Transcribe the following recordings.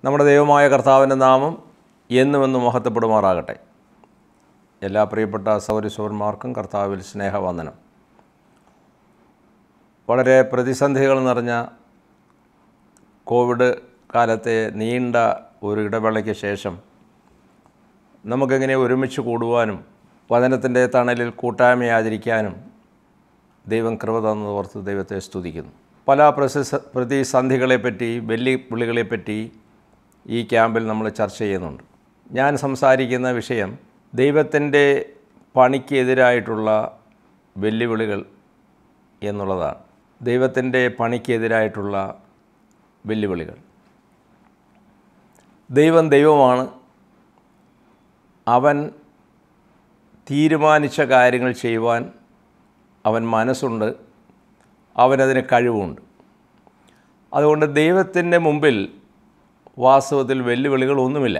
നമ്മുടെ ദൈവമായ കർത്താവിൻ്റെ നാമം എന്നുമെന്ന് മഹത്വപ്പെടുമാറാകട്ടെ എല്ലാ പ്രിയപ്പെട്ട സൗരസൗരന്മാർക്കും കർത്താവിൽ സ്നേഹവന്ദനം വളരെ പ്രതിസന്ധികൾ നിറഞ്ഞ കോവിഡ് കാലത്തെ നീണ്ട ഒരു ഇടവേളയ്ക്ക് ശേഷം നമുക്കെങ്ങനെ ഒരുമിച്ച് കൂടുവാനും വചനത്തിൻ്റെ തണലിൽ കൂട്ടായ്മ ആചരിക്കാനും ദൈവം കൃപ തന്നത് ഓർത്ത് ദൈവത്തെ സ്തുതിക്കുന്നു പല പ്രസിസ പ്രതിസന്ധികളെപ്പറ്റി വെല്ലുവിളികളെപ്പറ്റി ഈ ക്യാമ്പിൽ നമ്മൾ ചർച്ച ചെയ്യുന്നുണ്ട് ഞാൻ സംസാരിക്കുന്ന വിഷയം ദൈവത്തിൻ്റെ പണിക്കെതിരായിട്ടുള്ള വെല്ലുവിളികൾ എന്നുള്ളതാണ് ദൈവത്തിൻ്റെ പണിക്കെതിരായിട്ടുള്ള വെല്ലുവിളികൾ ദൈവം ദൈവമാണ് അവൻ തീരുമാനിച്ച കാര്യങ്ങൾ ചെയ്യുവാൻ അവൻ മനസ്സുണ്ട് അവനതിന് കഴിവുണ്ട് അതുകൊണ്ട് ദൈവത്തിൻ്റെ മുമ്പിൽ വാസ്തവത്തിൽ വെല്ലുവിളികളൊന്നുമില്ല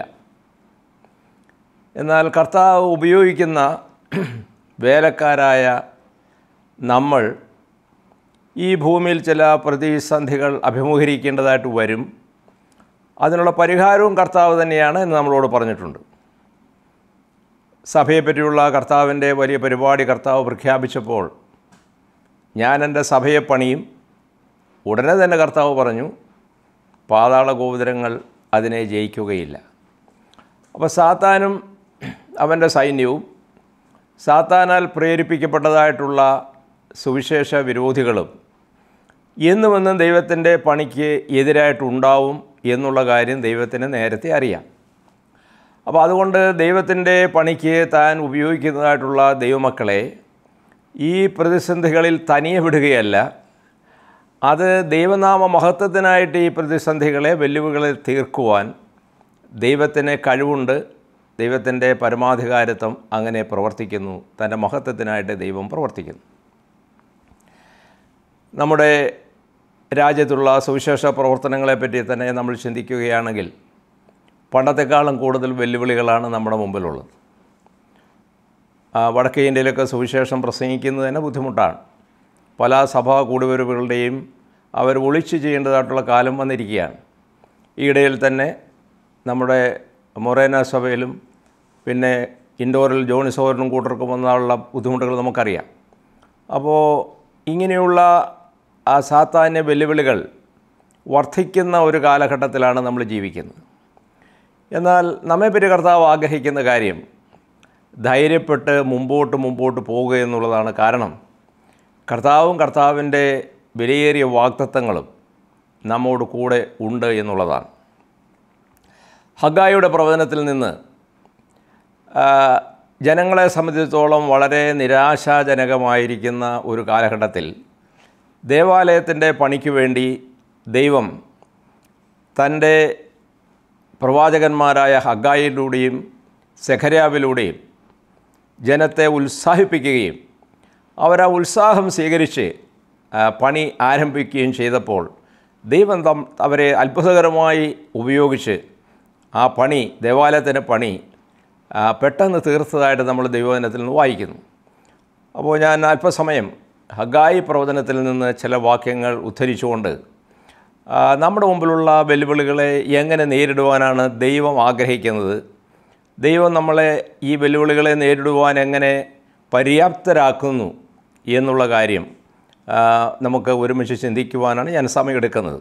എന്നാൽ കർത്താവ് ഉപയോഗിക്കുന്ന വേലക്കാരായ നമ്മൾ ഈ ഭൂമിയിൽ ചില പ്രതിസന്ധികൾ അഭിമുഖീകരിക്കേണ്ടതായിട്ട് വരും അതിനുള്ള പരിഹാരവും കർത്താവ് തന്നെയാണ് എന്ന് നമ്മളോട് പറഞ്ഞിട്ടുണ്ട് സഭയെപ്പറ്റിയുള്ള കർത്താവിൻ്റെ വലിയ പരിപാടി കർത്താവ് പ്രഖ്യാപിച്ചപ്പോൾ ഞാൻ എൻ്റെ സഭയെ പണിയും ഉടനെ തന്നെ കർത്താവ് പറഞ്ഞു പാതാള ഗോപുരങ്ങൾ അതിനെ ജയിക്കുകയില്ല അപ്പോൾ സാത്താനും അവൻ്റെ സൈന്യവും സാത്താനാൽ പ്രേരിപ്പിക്കപ്പെട്ടതായിട്ടുള്ള സുവിശേഷ വിരോധികളും എന്നുമെന്നും ദൈവത്തിൻ്റെ പണിക്ക് എതിരായിട്ടുണ്ടാവും എന്നുള്ള കാര്യം ദൈവത്തിന് നേരത്തെ അറിയാം അപ്പോൾ അതുകൊണ്ട് ദൈവത്തിൻ്റെ പണിക്ക് താൻ ഉപയോഗിക്കുന്നതായിട്ടുള്ള ദൈവമക്കളെ ഈ പ്രതിസന്ധികളിൽ തനിയെ വിടുകയല്ല അത് ദൈവനാമ മഹത്വത്തിനായിട്ട് ഈ പ്രതിസന്ധികളെ വെല്ലുവിളികളെ തീർക്കുവാൻ ദൈവത്തിന് കഴിവുണ്ട് ദൈവത്തിൻ്റെ പരമാധികാരത്വം അങ്ങനെ പ്രവർത്തിക്കുന്നു തൻ്റെ മഹത്വത്തിനായിട്ട് ദൈവം പ്രവർത്തിക്കുന്നു നമ്മുടെ രാജ്യത്തുള്ള സുവിശേഷ പ്രവർത്തനങ്ങളെപ്പറ്റി തന്നെ നമ്മൾ ചിന്തിക്കുകയാണെങ്കിൽ പണ്ടത്തെക്കാളും കൂടുതൽ വെല്ലുവിളികളാണ് നമ്മുടെ മുമ്പിലുള്ളത് വടക്കേ ഇന്ത്യയിലൊക്കെ സുവിശേഷം പ്രസംഗിക്കുന്നത് തന്നെ ബുദ്ധിമുട്ടാണ് പല സഭാ കൂടിവരവുകളുടെയും അവർ ഒളിച്ചു ചെയ്യേണ്ടതായിട്ടുള്ള കാലം വന്നിരിക്കുകയാണ് ഈയിടയിൽ തന്നെ നമ്മുടെ മൊറേന സഭയിലും പിന്നെ ഇൻഡോറിൽ ജോണിസോറിനും കൂട്ടർക്കും വന്നുള്ള ബുദ്ധിമുട്ടുകൾ നമുക്കറിയാം അപ്പോൾ ഇങ്ങനെയുള്ള ആ സാത്താന്യ വെല്ലുവിളികൾ വർദ്ധിക്കുന്ന ഒരു കാലഘട്ടത്തിലാണ് നമ്മൾ ജീവിക്കുന്നത് എന്നാൽ നമ്മെപ്പറ്റി കർത്താവ് ആഗ്രഹിക്കുന്ന കാര്യം ധൈര്യപ്പെട്ട് മുമ്പോട്ട് മുമ്പോട്ട് പോവുക എന്നുള്ളതാണ് കാരണം കർത്താവും കർത്താവിൻ്റെ വിലയേറിയ വാക്തത്വങ്ങളും നമ്മോട് കൂടെ ഉണ്ട് എന്നുള്ളതാണ് ഹഗായുടെ പ്രവചനത്തിൽ നിന്ന് ജനങ്ങളെ സംബന്ധിച്ചിടത്തോളം വളരെ നിരാശാജനകമായിരിക്കുന്ന ഒരു കാലഘട്ടത്തിൽ ദേവാലയത്തിൻ്റെ പണിക്ക് വേണ്ടി ദൈവം തൻ്റെ പ്രവാചകന്മാരായ ഹഗായിലൂടെയും സെഖരാവിലൂടെയും ജനത്തെ ഉത്സാഹിപ്പിക്കുകയും അവരാ ഉത്സാഹം സ്വീകരിച്ച് പണി ആരംഭിക്കുകയും ചെയ്തപ്പോൾ ദൈവം തം അവരെ അത്ഭുതകരമായി ഉപയോഗിച്ച് ആ പണി ദേവാലയത്തിൻ്റെ പണി പെട്ടെന്ന് തീർത്തതായിട്ട് നമ്മൾ ദൈവവചനത്തിൽ നിന്ന് വായിക്കുന്നു അപ്പോൾ ഞാൻ അല്പസമയം ഹഗായി പ്രവചനത്തിൽ നിന്ന് ചില വാക്യങ്ങൾ ഉദ്ധരിച്ചുകൊണ്ട് നമ്മുടെ മുമ്പിലുള്ള വെല്ലുവിളികളെ എങ്ങനെ നേരിടുവാനാണ് ദൈവം ആഗ്രഹിക്കുന്നത് ദൈവം നമ്മളെ ഈ വെല്ലുവിളികളെ നേരിടുവാൻ എങ്ങനെ പര്യാപ്തരാക്കുന്നു എന്നുള്ള കാര്യം നമുക്ക് ഒരുമിച്ച് ചിന്തിക്കുവാനാണ് ഞാൻ സമയമെടുക്കുന്നത്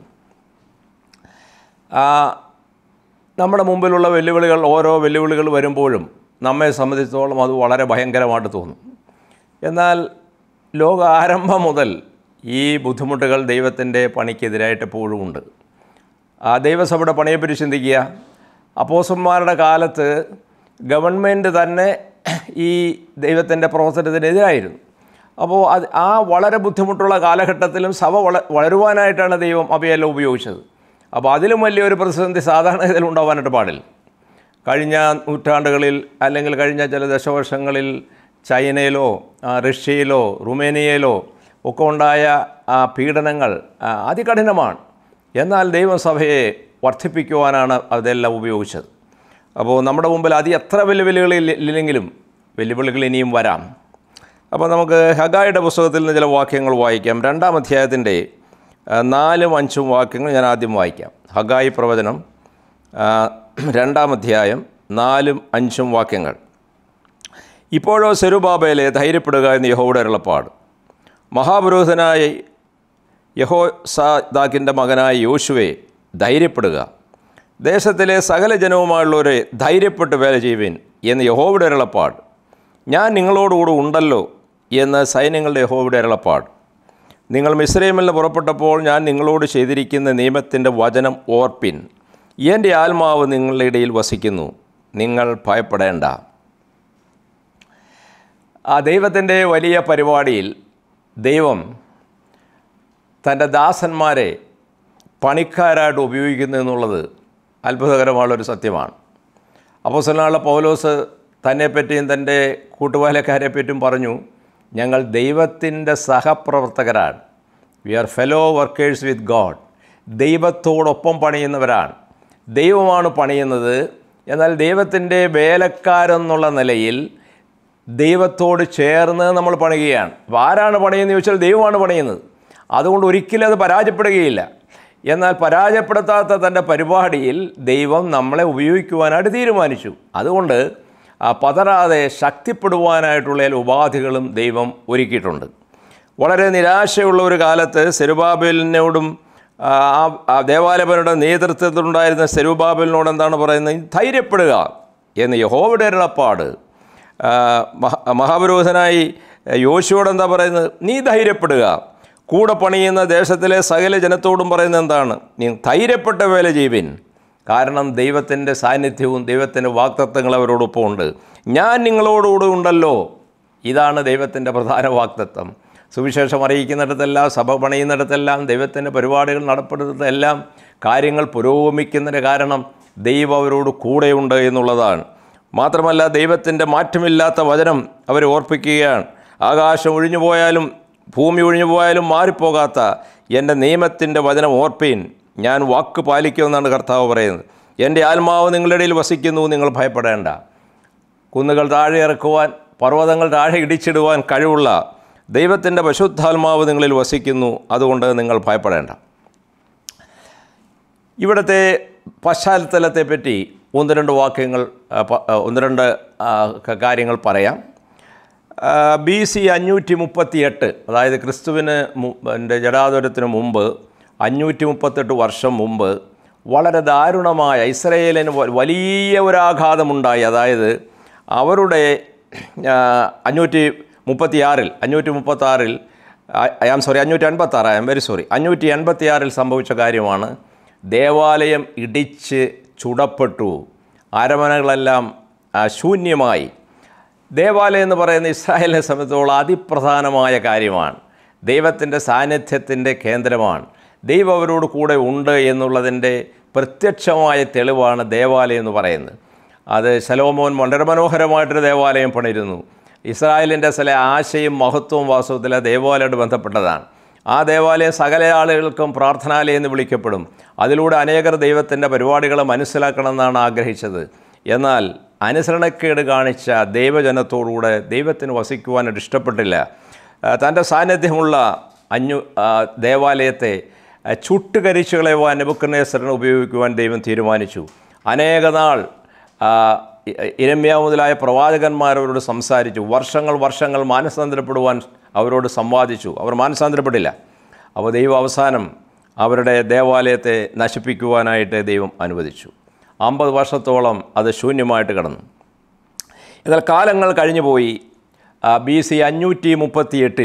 നമ്മുടെ മുമ്പിലുള്ള വെല്ലുവിളികൾ ഓരോ വെല്ലുവിളികൾ വരുമ്പോഴും നമ്മെ സംബന്ധിച്ചിടത്തോളം അത് വളരെ ഭയങ്കരമായിട്ട് തോന്നും എന്നാൽ ലോക ആരംഭം മുതൽ ഈ ബുദ്ധിമുട്ടുകൾ ദൈവത്തിൻ്റെ പണിക്കെതിരായിട്ട് എപ്പോഴും ഉണ്ട് ആ ദൈവസഭയുടെ പണിയെപ്പറ്റി ചിന്തിക്കുക അപ്പോസന്മാരുടെ കാലത്ത് ഗവൺമെൻറ് തന്നെ ഈ ദൈവത്തിൻ്റെ പ്രവർത്തനത്തിനെതിരായിരുന്നു അപ്പോൾ അത് ആ വളരെ ബുദ്ധിമുട്ടുള്ള കാലഘട്ടത്തിലും സഭ വള വളരുവാനായിട്ടാണ് ദൈവം അവയെല്ലാം ഉപയോഗിച്ചത് അപ്പോൾ അതിലും വലിയൊരു പ്രതിസന്ധി സാധാരണഗതിയിൽ ഉണ്ടാവാനായിട്ട് പാടില്ല കഴിഞ്ഞ നൂറ്റാണ്ടുകളിൽ അല്ലെങ്കിൽ കഴിഞ്ഞ ചില ദശവർഷങ്ങളിൽ ചൈനയിലോ റഷ്യയിലോ റുമേനിയയിലോ ഒക്കെ ഉണ്ടായ പീഡനങ്ങൾ അതികഠിനമാണ് എന്നാൽ ദൈവസഭയെ വർദ്ധിപ്പിക്കുവാനാണ് അതെല്ലാം ഉപയോഗിച്ചത് അപ്പോൾ നമ്മുടെ മുമ്പിൽ അതി എത്ര വെല്ലുവിളികളില്ലെങ്കിലും വെല്ലുവിളികൾ ഇനിയും വരാം അപ്പോൾ നമുക്ക് ഹഗായുടെ പുസ്തകത്തിൽ നിന്ന് ചില വാക്യങ്ങൾ വായിക്കാം രണ്ടാം അധ്യായത്തിൻ്റെ ആ, നാലും അഞ്ചും വാക്യങ്ങൾ ഞാൻ ആദ്യം വായിക്കാം ഹഗായി പ്രവചനം ആ, രണ്ടാം അധ്യായം നാലും അഞ്ചും വാക്യങ്ങൾ ഇപ്പോഴോ സെരുബാബയിലെ ധൈര്യപ്പെടുക എന്ന് യഹോയുടെ അരുളപ്പാട് മഹാപുരോഹിതനായ യഹോ സാദാക്കിൻ്റെ മകനായ യോശുവെ ധൈര്യപ്പെടുക ദേശത്തിലെ സകല ജനവുമായുള്ളവരെ ധൈര്യപ്പെട്ട് വേല ചെയ്യുവിൻ എന്ന് യഹോയുടെ അരുളപ്പാട് ഞാൻ നിങ്ങളോടുകൂടെ ഉണ്ടല്ലോ എന്ന് സൈന്യങ്ങളുടെ യഹോയുടെ അരുളപ്പാട് നിങ്ങൾ മിസ്രൈമിൽ നിന്ന് പുറപ്പെട്ടപ്പോൾ ഞാൻ നിങ്ങളോട് ചെയ്തിരിക്കുന്ന നിയമത്തിൻ്റെ വചനം ഓർപ്പിൻ എൻ്റെ ആത്മാവ് നിങ്ങളുടെ ഇടയിൽ വസിക്കുന്നു നിങ്ങൾ ഭയപ്പെടേണ്ട ആ ദൈവത്തിൻ്റെ വലിയ പരിപാടിയിൽ ദൈവം തൻ്റെ ദാസന്മാരെ പണിക്കാരായിട്ട് ഉപയോഗിക്കുന്നു എന്നുള്ളത് അത്ഭുതകരമുള്ളൊരു സത്യമാണ് അപ്പോസ്തലനായ പൗലോസ് തന്നെപ്പറ്റിയും തൻ്റെ കൂട്ടുപാലക്കാരെ പറ്റിയും പറഞ്ഞു ഞങ്ങൾ ദൈവത്തിൻ്റെ സഹപ്രവർത്തകരാണ് we are fellow workers with God ദൈവത്തോടൊപ്പം പണിയുന്നവരാണ് ദൈവമാണ് പണിയുന്നത് എന്നാൽ ദൈവത്തിൻ്റെ വേലക്കാരെന്നുള്ള നിലയിൽ ദൈവത്തോട് ചേർന്ന് നമ്മൾ പണിയുകയാണ് അപ്പോൾ ആരാണ് പണിയുന്നത് ചോദിച്ചാൽ ദൈവമാണ് പണിയുന്നത് അതുകൊണ്ട് ഒരിക്കലും അത് പരാജയപ്പെടുകയില്ല എന്നാൽ പരാജയപ്പെടുത്താത്ത തൻ്റെ പരിപാടിയിൽ ദൈവം നമ്മളെ ഉപയോഗിക്കുവാനായിട്ട് തീരുമാനിച്ചു അതുകൊണ്ട് ആ പതറാതെ ശക്തിപ്പെടുവാനായിട്ടുള്ള എല്ലാ ഉപാധികളും ദൈവം ഒരുക്കിയിട്ടുണ്ട് വളരെ നിരാശയുള്ള ഒരു കാലത്ത് സെരുബാബേലിനോടും ആ ആ ദേവാലയപരുടെ നേതൃത്വത്തിലുണ്ടായിരുന്ന സെരുബാബേലിനോട് എന്താണ് പറയുന്നത് ധൈര്യപ്പെടുക എന്ന് യഹോവയുടെ അരുളപ്പാട് ആ, മഹ മഹാപുരോഹിതനായി യോശുവോട് എന്താ പറയുന്നത് നീ ധൈര്യപ്പെടുക കൂടെ പണിയുന്ന ദേശത്തിലെ സകല ജനത്തോടും പറയുന്നത് എന്താണ് നീ ധൈര്യപ്പെട്ട വേല ചെയ്യുവിൻ കാരണം ദൈവത്തിൻ്റെ സാന്നിധ്യവും ദൈവത്തിൻ്റെ വാക്തത്വങ്ങൾ അവരോടൊപ്പം ഉണ്ട് ഞാൻ നിങ്ങളോടുകൂടെ ഉണ്ടല്ലോ ഇതാണ് ദൈവത്തിൻ്റെ പ്രധാന വാക്തത്വം സുവിശേഷം അറിയിക്കുന്നിടത്തെല്ലാം സഭ പണിയുന്നിടത്തെല്ലാം ദൈവത്തിൻ്റെ പരിപാടികൾ നടപ്പെടുന്നിടത്തെല്ലാം കാര്യങ്ങൾ പുരോഗമിക്കുന്നതിന് കാരണം ദൈവം അവരോട് കൂടെയുണ്ട് എന്നുള്ളതാണ് മാത്രമല്ല ദൈവത്തിൻ്റെ മാറ്റമില്ലാത്ത വചനം അവരെ ഓർപ്പിക്കുകയാണ് ആകാശം ഒഴിഞ്ഞു പോയാലും ഭൂമി ഒഴിഞ്ഞു പോയാലും മാറിപ്പോകാത്ത എൻ്റെ നിയമത്തിൻ്റെ വചനം ഓർപ്പീൻ ഞാൻ വാക്ക് പാലിക്കുമെന്നാണ് കർത്താവ് പറയുന്നത് എൻ്റെ ആത്മാവ് നിങ്ങളുടെ ഇടയിൽ വസിക്കുന്നു നിങ്ങൾ ഭയപ്പെടേണ്ട കുന്നുകൾ താഴെ ഇറക്കുവാൻ പർവ്വതങ്ങൾ താഴെ ഇടിച്ചിടുവാൻ കഴിവുള്ള ദൈവത്തിൻ്റെ പശുദ്ധാത്മാവ് നിങ്ങളിൽ വസിക്കുന്നു അതുകൊണ്ട് നിങ്ങൾ ഭയപ്പെടേണ്ട ഇവിടുത്തെ പശ്ചാത്തലത്തെ പറ്റി ഒന്ന് രണ്ട് വാക്യങ്ങൾ ആ, പ- ആ, ഒന്ന് രണ്ട് ആ, ക- കാര്യങ്ങൾ പറയാം ബി സി അഞ്ഞൂറ്റി മുപ്പത്തി എട്ട് അതായത് ക്രിസ്തുവിന് മു- എൻ്റെ ജടാതുരത്തിന് മുമ്പ് അഞ്ഞൂറ്റി മുപ്പത്തെട്ട് വർഷം മുമ്പ് വളരെ ദാരുണമായ ഇസ്രയേലിന് വ- വലിയ ഒരാഘാതമുണ്ടായി അതായത് അവരുടെ ആ, അഞ്ഞൂറ്റി മുപ്പത്തി ആറിൽ അഞ്ഞൂറ്റി മുപ്പത്താറിൽ ഐ ആം സോറി അഞ്ഞൂറ്റി അൻപത്താറ് ഐ ആം വെരി സോറി അഞ്ഞൂറ്റി എൺപത്തി ആറിൽ സംഭവിച്ച കാര്യമാണ് ദേവാലയം ഇടിച്ച് ചുടപ്പെട്ടു അരമനകളെല്ലാം ആ, ശൂന്യമായി ദേവാലയം എന്ന് പറയുന്ന ഇസ്രായേലിനെ സംബന്ധിച്ചോളം അതിപ്രധാനമായ കാര്യമാണ് ദൈവത്തിൻ്റെ സാന്നിധ്യത്തിൻ്റെ കേന്ദ്രമാണ് ദൈവം അവരോട് കൂടെ ഉണ്ട് എന്നുള്ളതിൻ്റെ പ്രത്യക്ഷമായ തെളിവാണ് ദേവാലയം എന്ന് പറയുന്നത് അത് ശലോമോൻ വളരെ മനോഹരമായിട്ടൊരു ദേവാലയം പണിരുന്നു ഇസ്രായേലിൻ്റെ ചില ആശയും മഹത്വവും വാസ്തവത്തിൽ ആ ദേവാലയമായിട്ട് ബന്ധപ്പെട്ടതാണ് ആ ദേവാലയം സകല ആളുകൾക്കും പ്രാർത്ഥനാലയം എന്ന് വിളിക്കപ്പെടും അതിലൂടെ അനേകർ ദൈവത്തിൻ്റെ പരിപാടികൾ മനസ്സിലാക്കണമെന്നാണ് ആഗ്രഹിച്ചത് എന്നാൽ അനുസരണക്കേട് കാണിച്ച ദൈവജനത്തോടുകൂടെ ദൈവത്തിന് വസിക്കുവാനായിട്ട് ഇഷ്ടപ്പെട്ടില്ല ആ, തൻ്റെ സാന്നിധ്യമുള്ള അഞ്ഞു ആ, ദേവാലയത്തെ ആ, ചുട്ടുകരിച്ചു കളയുവാൻ നെബുക്കനേസറിനെ ഉപയോഗിക്കുവാൻ ദൈവം തീരുമാനിച്ചു അനേക നാൾ ആ, ഇ- ഇരമ്യ മുതലായ പ്രവാചകന്മാർ അവരോട് സംസാരിച്ചു വർഷങ്ങൾ വർഷങ്ങൾ മാനസാന്തരപ്പെടുവാൻ അവരോട് സംവാദിച്ചു അവർ മാനസാന്തരപ്പെട്ടില്ല അപ്പോൾ ദൈവം അവസാനം അവരുടെ ദേവാലയത്തെ നശിപ്പിക്കുവാനായിട്ട് ദൈവം അനുവദിച്ചു അമ്പത് വർഷത്തോളം അത് ശൂന്യമായിട്ട് കിടന്നു എന്നാൽ കാലങ്ങൾ കഴിഞ്ഞു പോയി ബി സി അഞ്ഞൂറ്റി മുപ്പത്തി എട്ടിൽ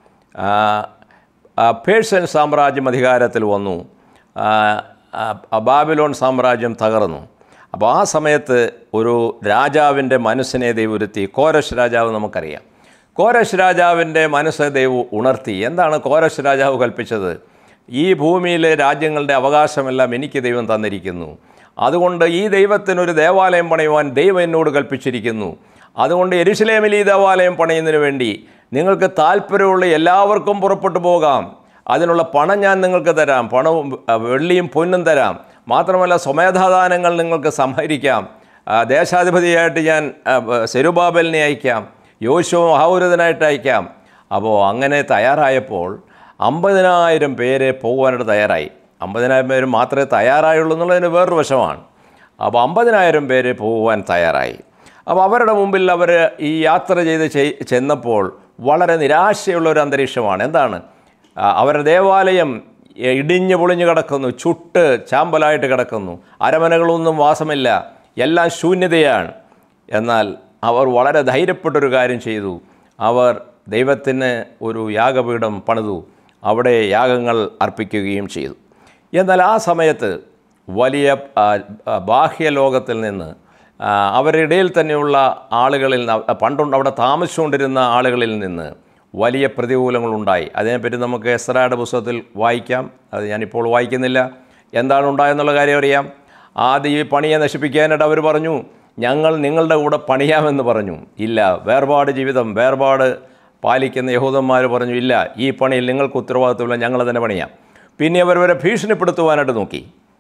പേഴ്സൺ സാമ്രാജ്യം അധികാരത്തിൽ വന്നു ആ, ആ, ബാബിലോൺ സാമ്രാജ്യം തകർന്നു അപ്പോൾ ആ സമയത്ത് ഒരു രാജാവിൻ്റെ മനസ്സിനെ ദൈവം ഒരുത്തി കോരശ് രാജാവ് നമുക്കറിയാം കോരശ് രാജാവിൻ്റെ മനസ്സ് ദൈവം ഉണർത്തി എന്താണ് കോരശ് രാജാവ് കൽപ്പിച്ചത് ഈ ഭൂമിയിലെ രാജ്യങ്ങളുടെ അവകാശമെല്ലാം എനിക്ക് ദൈവം തന്നിരിക്കുന്നു അതുകൊണ്ട് ഈ ദൈവത്തിനൊരു ദേവാലയം പണിയുവാൻ ദൈവം എന്നോട് കൽപ്പിച്ചിരിക്കുന്നു അതുകൊണ്ട് എരുശലേമിൽ ഈ ദേവാലയം പണിയുന്നതിന് വേണ്ടി നിങ്ങൾക്ക് താല്പര്യമുള്ള എല്ലാവർക്കും പുറപ്പെട്ടു പോകാം അതിനുള്ള പണം ഞാൻ നിങ്ങൾക്ക് തരാം പണവും അഹ്, വെള്ളിയും പൊന്നും തരാം മാത്രമല്ല സ്വമേധാദാനങ്ങൾ നിങ്ങൾക്ക് സംഹരിക്കാം ആ, ദേശാധിപതിയായിട്ട് ഞാൻ സെരുബാബലിനെ അയക്കാം യോശുവ മഹാപുരതനായിട്ട് അയക്കാം അപ്പോൾ അങ്ങനെ തയ്യാറായപ്പോൾ അമ്പതിനായിരം പേരെ പോകുവാനായിട്ട് തയ്യാറായി അമ്പതിനായിരം പേര് മാത്രമേ തയ്യാറായുള്ളൂ എന്നുള്ളതിന് വേറൊരു വശമാണ് അപ്പോൾ അമ്പതിനായിരം പേര് പോകുവാൻ തയ്യാറായി അപ്പോൾ അവരുടെ മുമ്പിൽ അവർ ഈ യാത്ര ചെയ്ത് ചെയ്- ചെന്നപ്പോൾ വളരെ നിരാശയുള്ള ഒരു അന്തരീക്ഷമാണ് എന്താണ് ആ, അവരുടെ ദേവാലയം ഇടിഞ്ഞു പൊളിഞ്ഞു കിടക്കുന്നു ചുട്ട് ചാമ്പലായിട്ട് കിടക്കുന്നു അരമനകളൊന്നും വാസമില്ല എല്ലാം ശൂന്യതയാണ് എന്നാൽ അവർ വളരെ ധൈര്യപ്പെട്ടൊരു കാര്യം ചെയ്തു അവർ ദൈവത്തിന് ഒരു യാഗപീഠം പണിതു അവിടെ യാഗങ്ങൾ അർപ്പിക്കുകയും ചെയ്തു എന്നാൽ ആ സമയത്ത് വലിയ ആ, ആ, ബാഹ്യലോകത്തിൽ നിന്ന് ആ, അവരുടെ ഇടയിൽ തന്നെയുള്ള ആളുകളിൽ നിന്ന് പണ്ടുണ്ട് അവിടെ താമസിച്ചുകൊണ്ടിരുന്ന ആളുകളിൽ നിന്ന് വലിയ പ്രതികൂലങ്ങളുണ്ടായി അതിനെപ്പറ്റി നമുക്ക് എസ്രയുടെ പുസ്തകത്തിൽ വായിക്കാം അത് ഞാനിപ്പോൾ വായിക്കുന്നില്ല എന്താണ് ഉണ്ടായെന്നുള്ള കാര്യം അറിയാം ആദ്യം ഈ പണിയെ നശിപ്പിക്കാനായിട്ട് അവർ പറഞ്ഞു ഞങ്ങൾ നിങ്ങളുടെ കൂടെ പണിയാമെന്ന് പറഞ്ഞു ഇല്ല വേർപാട് ജീവിതം വേർപാട് പാലിക്കുന്ന യഹൂദന്മാർ പറഞ്ഞു ഇല്ല ഈ പണിയിൽ നിങ്ങൾക്ക് ഉത്തരവാദിത്വമില്ല ഞങ്ങൾ തന്നെ പണിയാം പിന്നെ അവർ വരെ ഭീഷണിപ്പെടുത്തുവാനായിട്ട് നോക്കി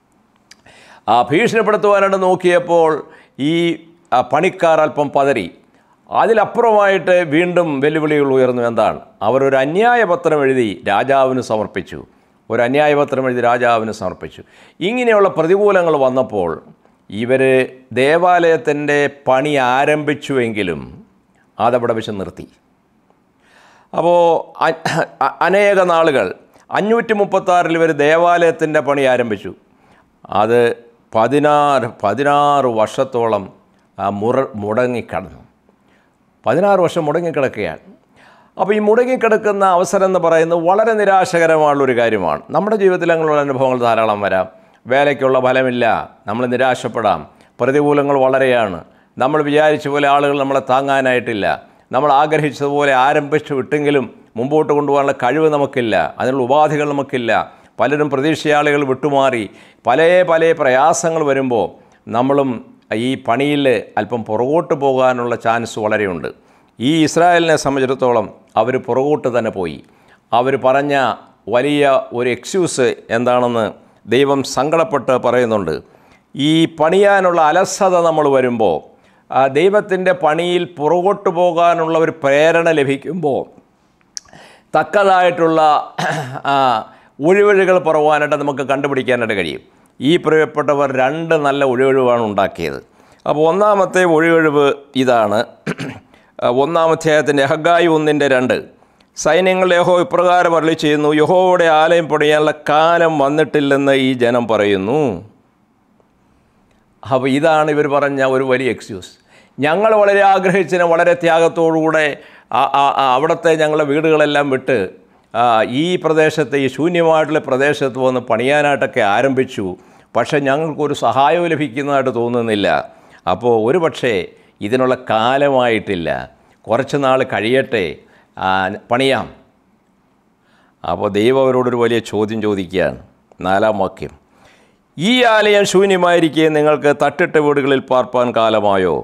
ആ ഭീഷണിപ്പെടുത്തുവാനായിട്ട് നോക്കിയപ്പോൾ ഈ ആ, പണിക്കാർ അല്പം പതറി അതിലപ്പുറമായിട്ട് വീണ്ടും വെല്ലുവിളികൾ ഉയർന്നു എന്താണ് അവരൊരു അന്യായ പത്രം എഴുതി രാജാവിന് സമർപ്പിച്ചു ഒരു അന്യായ പത്രം എഴുതി രാജാവിന് സമർപ്പിച്ചു ഇങ്ങനെയുള്ള പ്രതികൂലങ്ങൾ വന്നപ്പോൾ ഇവർ ദേവാലയത്തിൻ്റെ പണി ആരംഭിച്ചുവെങ്കിലും അതവിടെ വെച്ച് നിർത്തി അപ്പോൾ അനേക നാളുകൾ അഞ്ഞൂറ്റി മുപ്പത്താറിൽ ഇവർ ദേവാലയത്തിൻ്റെ പണി ആരംഭിച്ചു അത് പതിനാറ് പതിനാറ് വർഷത്തോളം ആ മുറ മുടങ്ങിക്കിടന്നു പതിനാറ് വർഷം മുടങ്ങിക്കിടക്കുകയാണ് അപ്പോൾ ഈ മുടങ്ങിക്കിടക്കുന്ന അവസരം എന്ന് പറയുന്നത് വളരെ നിരാശകരമായുള്ളൊരു കാര്യമാണ് നമ്മുടെ ജീവിതത്തിൽ അങ്ങനെയുള്ള അനുഭവങ്ങൾ ധാരാളം വരാം വേലയ്ക്കുള്ള ഫലമില്ല നമ്മൾ നിരാശപ്പെടാം പ്രതികൂലങ്ങൾ വളരെയാണ് നമ്മൾ വിചാരിച്ച പോലെ ആളുകൾ നമ്മളെ താങ്ങാനായിട്ടില്ല നമ്മൾ ആഗ്രഹിച്ചതുപോലെ ആരംഭിച്ചു വിട്ടെങ്കിലും മുമ്പോട്ട് കൊണ്ടുപോകാനുള്ള കഴിവ് നമുക്കില്ല അതിനുള്ള ഉപാധികൾ നമുക്കില്ല പലരും പ്രതീക്ഷയാളികൾ വിട്ടുമാറി പല പല പ്രയാസങ്ങൾ വരുമ്പോൾ നമ്മളും ഈ പണിയിൽ അല്പം പുറകോട്ട് പോകാനുള്ള ചാൻസ് വളരെയുണ്ട് ഈ ഇസ്രായേലിനെ സംബന്ധിച്ചിടത്തോളം അവർ പുറകോട്ട് തന്നെ പോയി അവർ പറഞ്ഞ വലിയ ഒരു എക്സ്ക്യൂസ് എന്താണെന്ന് ദൈവം സങ്കടപ്പെട്ട് പറയുന്നുണ്ട് ഈ പണിയാനുള്ള അലസത നമ്മൾ വരുമ്പോൾ ആ ദൈവത്തിൻ്റെ പണിയിൽ പുറകോട്ട് പോകാനുള്ള ഒരു പ്രേരണ ലഭിക്കുമ്പോൾ തക്കതായിട്ടുള്ള ആ, ഒഴിവഴികൾ പറവാനായിട്ട് നമുക്ക് കണ്ടുപിടിക്കാനായിട്ട് കഴിയും ഈ പ്രിയപ്പെട്ടവർ രണ്ട് നല്ല ഒഴിവഴിവാണ് ഉണ്ടാക്കിയത് അപ്പോൾ ഒന്നാമത്തെ ഒഴിവഴിവ് ഇതാണ് ആ, ഒന്നാം അധ്യായത്തിൻ്റെ ഹഗായി ഒന്നിൻ്റെ രണ്ട് സൈന്യങ്ങൾ യഹോ ഇപ്രകാരം അരളി ചെയ്യുന്നു യഹോയുടെ ആലയം പണിയാനുള്ള കാലം വന്നിട്ടില്ലെന്ന് ഈ ജനം പറയുന്നു അപ്പോൾ ഇതാണ് ഇവർ പറഞ്ഞ ഒരു വലിയ എക്സ്ക്യൂസ് ഞങ്ങൾ വളരെ ആഗ്രഹിച്ചതിന് വളരെ ത്യാഗത്തോടുകൂടെ ആ- ആ- ആ അവിടുത്തെ ഞങ്ങളുടെ വീടുകളെല്ലാം വിട്ട് ആ, ഈ പ്രദേശത്ത് ഈ ശൂന്യമായിട്ടുള്ള പ്രദേശത്ത് വന്ന് പണിയാനായിട്ടൊക്കെ ആരംഭിച്ചു പക്ഷേ ഞങ്ങൾക്കൊരു സഹായവും ലഭിക്കുന്നതായിട്ട് തോന്നുന്നില്ല അപ്പോൾ ഒരു പക്ഷേ ഇതിനുള്ള കാലമായിട്ടില്ല കുറച്ച് നാൾ കഴിയട്ടെ ആ, പണിയാം അപ്പോൾ ദൈവം അവരോടൊരു വലിയ ചോദ്യം ചോദിക്കുകയാണ് നാലാം വാക്യം ഈ ആലയം ശൂന്യമായിരിക്കെ നിങ്ങൾക്ക് തട്ടിട്ട വീടുകളിൽ പാർപ്പാൻ കാലമായോ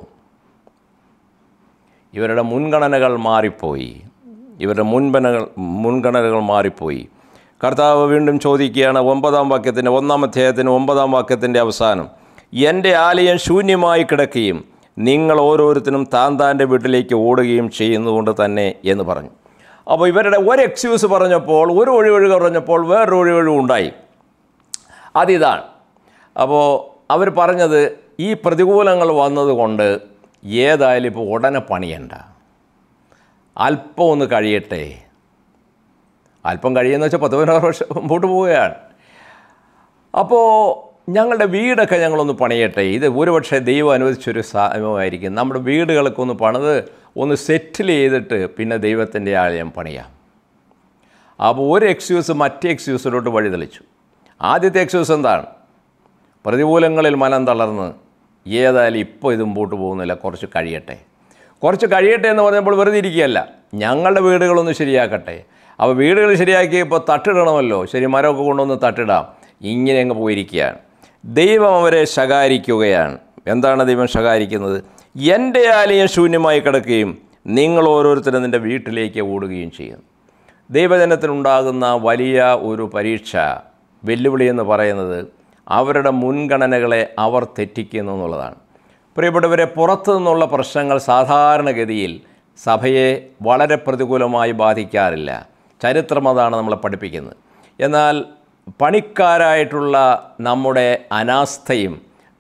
ഇവരുടെ മുൻഗണനകൾ മാറിപ്പോയി ഇവരുടെ മുൻപനകൾ മുൻഗണനകൾ മാറിപ്പോയി കർത്താവ് വീണ്ടും ചോദിക്കുകയാണ് ഒമ്പതാം വാക്യത്തിൻ്റെ ഒന്നാം അധ്യായത്തിൻ്റെ ഒമ്പതാം വാക്യത്തിൻ്റെ അവസാനം എൻ്റെ ആലയം ശൂന്യമായി കിടക്കുകയും നിങ്ങൾ ഓരോരുത്തരും താൻ താൻ്റെ വീട്ടിലേക്ക് ഓടുകയും ചെയ്യുന്നതുകൊണ്ട് തന്നെ എന്ന് പറഞ്ഞു അപ്പോൾ ഇവരുടെ ഒരു എക്സ്ക്യൂസ് പറഞ്ഞപ്പോൾ ഒരു ഒഴിവൊഴിവ് പറഞ്ഞപ്പോൾ വേറൊരു ഒഴിവൊഴിവ് ഉണ്ടായി അതിതാണ് അപ്പോൾ അവർ പറഞ്ഞത് ഈ പ്രതികൂലങ്ങൾ വന്നതുകൊണ്ട് ഏതായാലും ഇപ്പോൾ ഉടനെ പണിയണ്ട അല്പം ഒന്ന് കഴിയട്ടെ അല്പം കഴിയുമെന്ന് വെച്ചാൽ പത്ത് പതിനാറ് വർഷം മുമ്പോട്ട് പോവുകയാണ് അപ്പോൾ ഞങ്ങളുടെ വീടൊക്കെ ഞങ്ങളൊന്ന് പണിയട്ടെ ഇത് ഒരുപക്ഷെ ദൈവം അനുവദിച്ചൊരു സാധനമായിരിക്കും നമ്മുടെ വീടുകളൊക്കെ ഒന്ന് പണിത് ഒന്ന് സെറ്റിൽ ചെയ്തിട്ട് പിന്നെ ദൈവത്തിൻ്റെ ആലയം പണിയാം അപ്പോൾ ഒരു എക്സ്ക്യൂസ് മറ്റേ എക്സ്ക്യൂസിലോട്ട് വഴിതെളിച്ചു ആദ്യത്തെ എക്സ്ക്യൂസ് എന്താണ് പ്രതികൂലങ്ങളിൽ മനം തളർന്ന് ഏതായാലും ഇപ്പോൾ ഇത് മുമ്പോട്ട് പോകുന്നില്ല കുറച്ച് കഴിയട്ടെ കുറച്ച് കഴിയട്ടെ എന്ന് പറഞ്ഞപ്പോൾ വെറുതെ ഇരിക്കുകയല്ല ഞങ്ങളുടെ വീടുകളൊന്ന് ശരിയാക്കട്ടെ അപ്പോൾ വീടുകൾ ശരിയാക്കിയപ്പോൾ തട്ടിടണമല്ലോ ശരി മരമൊക്കെ കൊണ്ടുവന്ന് തട്ടിടാം ഇങ്ങനെ അങ്ങ് പോയിരിക്കുകയാണ് ദൈവം അവരെ ശകാരിക്കുകയാണ് എന്താണ് ദൈവം ശകാരിക്കുന്നത് എൻ്റെ ആലയം ശൂന്യമായി കിടക്കുകയും നിങ്ങൾ ഓരോരുത്തരും നിൻ്റെ വീട്ടിലേക്ക് ഓടുകയും ചെയ്യുന്നു ദൈവജനത്തിനുണ്ടാകുന്ന വലിയ ഒരു പരീക്ഷ വെല്ലുവിളി എന്ന് പറയുന്നത് അവരുടെ മുൻഗണനകളെ അവർ തെറ്റിക്കുന്നു എന്നുള്ളതാണ് പ്രിയപ്പെട്ടവരെ പുറത്തു നിന്നുള്ള പ്രശ്നങ്ങൾ സാധാരണഗതിയിൽ സഭയെ വളരെ പ്രതികൂലമായി ബാധിക്കാറില്ല ചരിത്രം അതാണ് നമ്മളെ പഠിപ്പിക്കുന്നത് എന്നാൽ പണിക്കാരായിട്ടുള്ള നമ്മുടെ അനാസ്ഥയും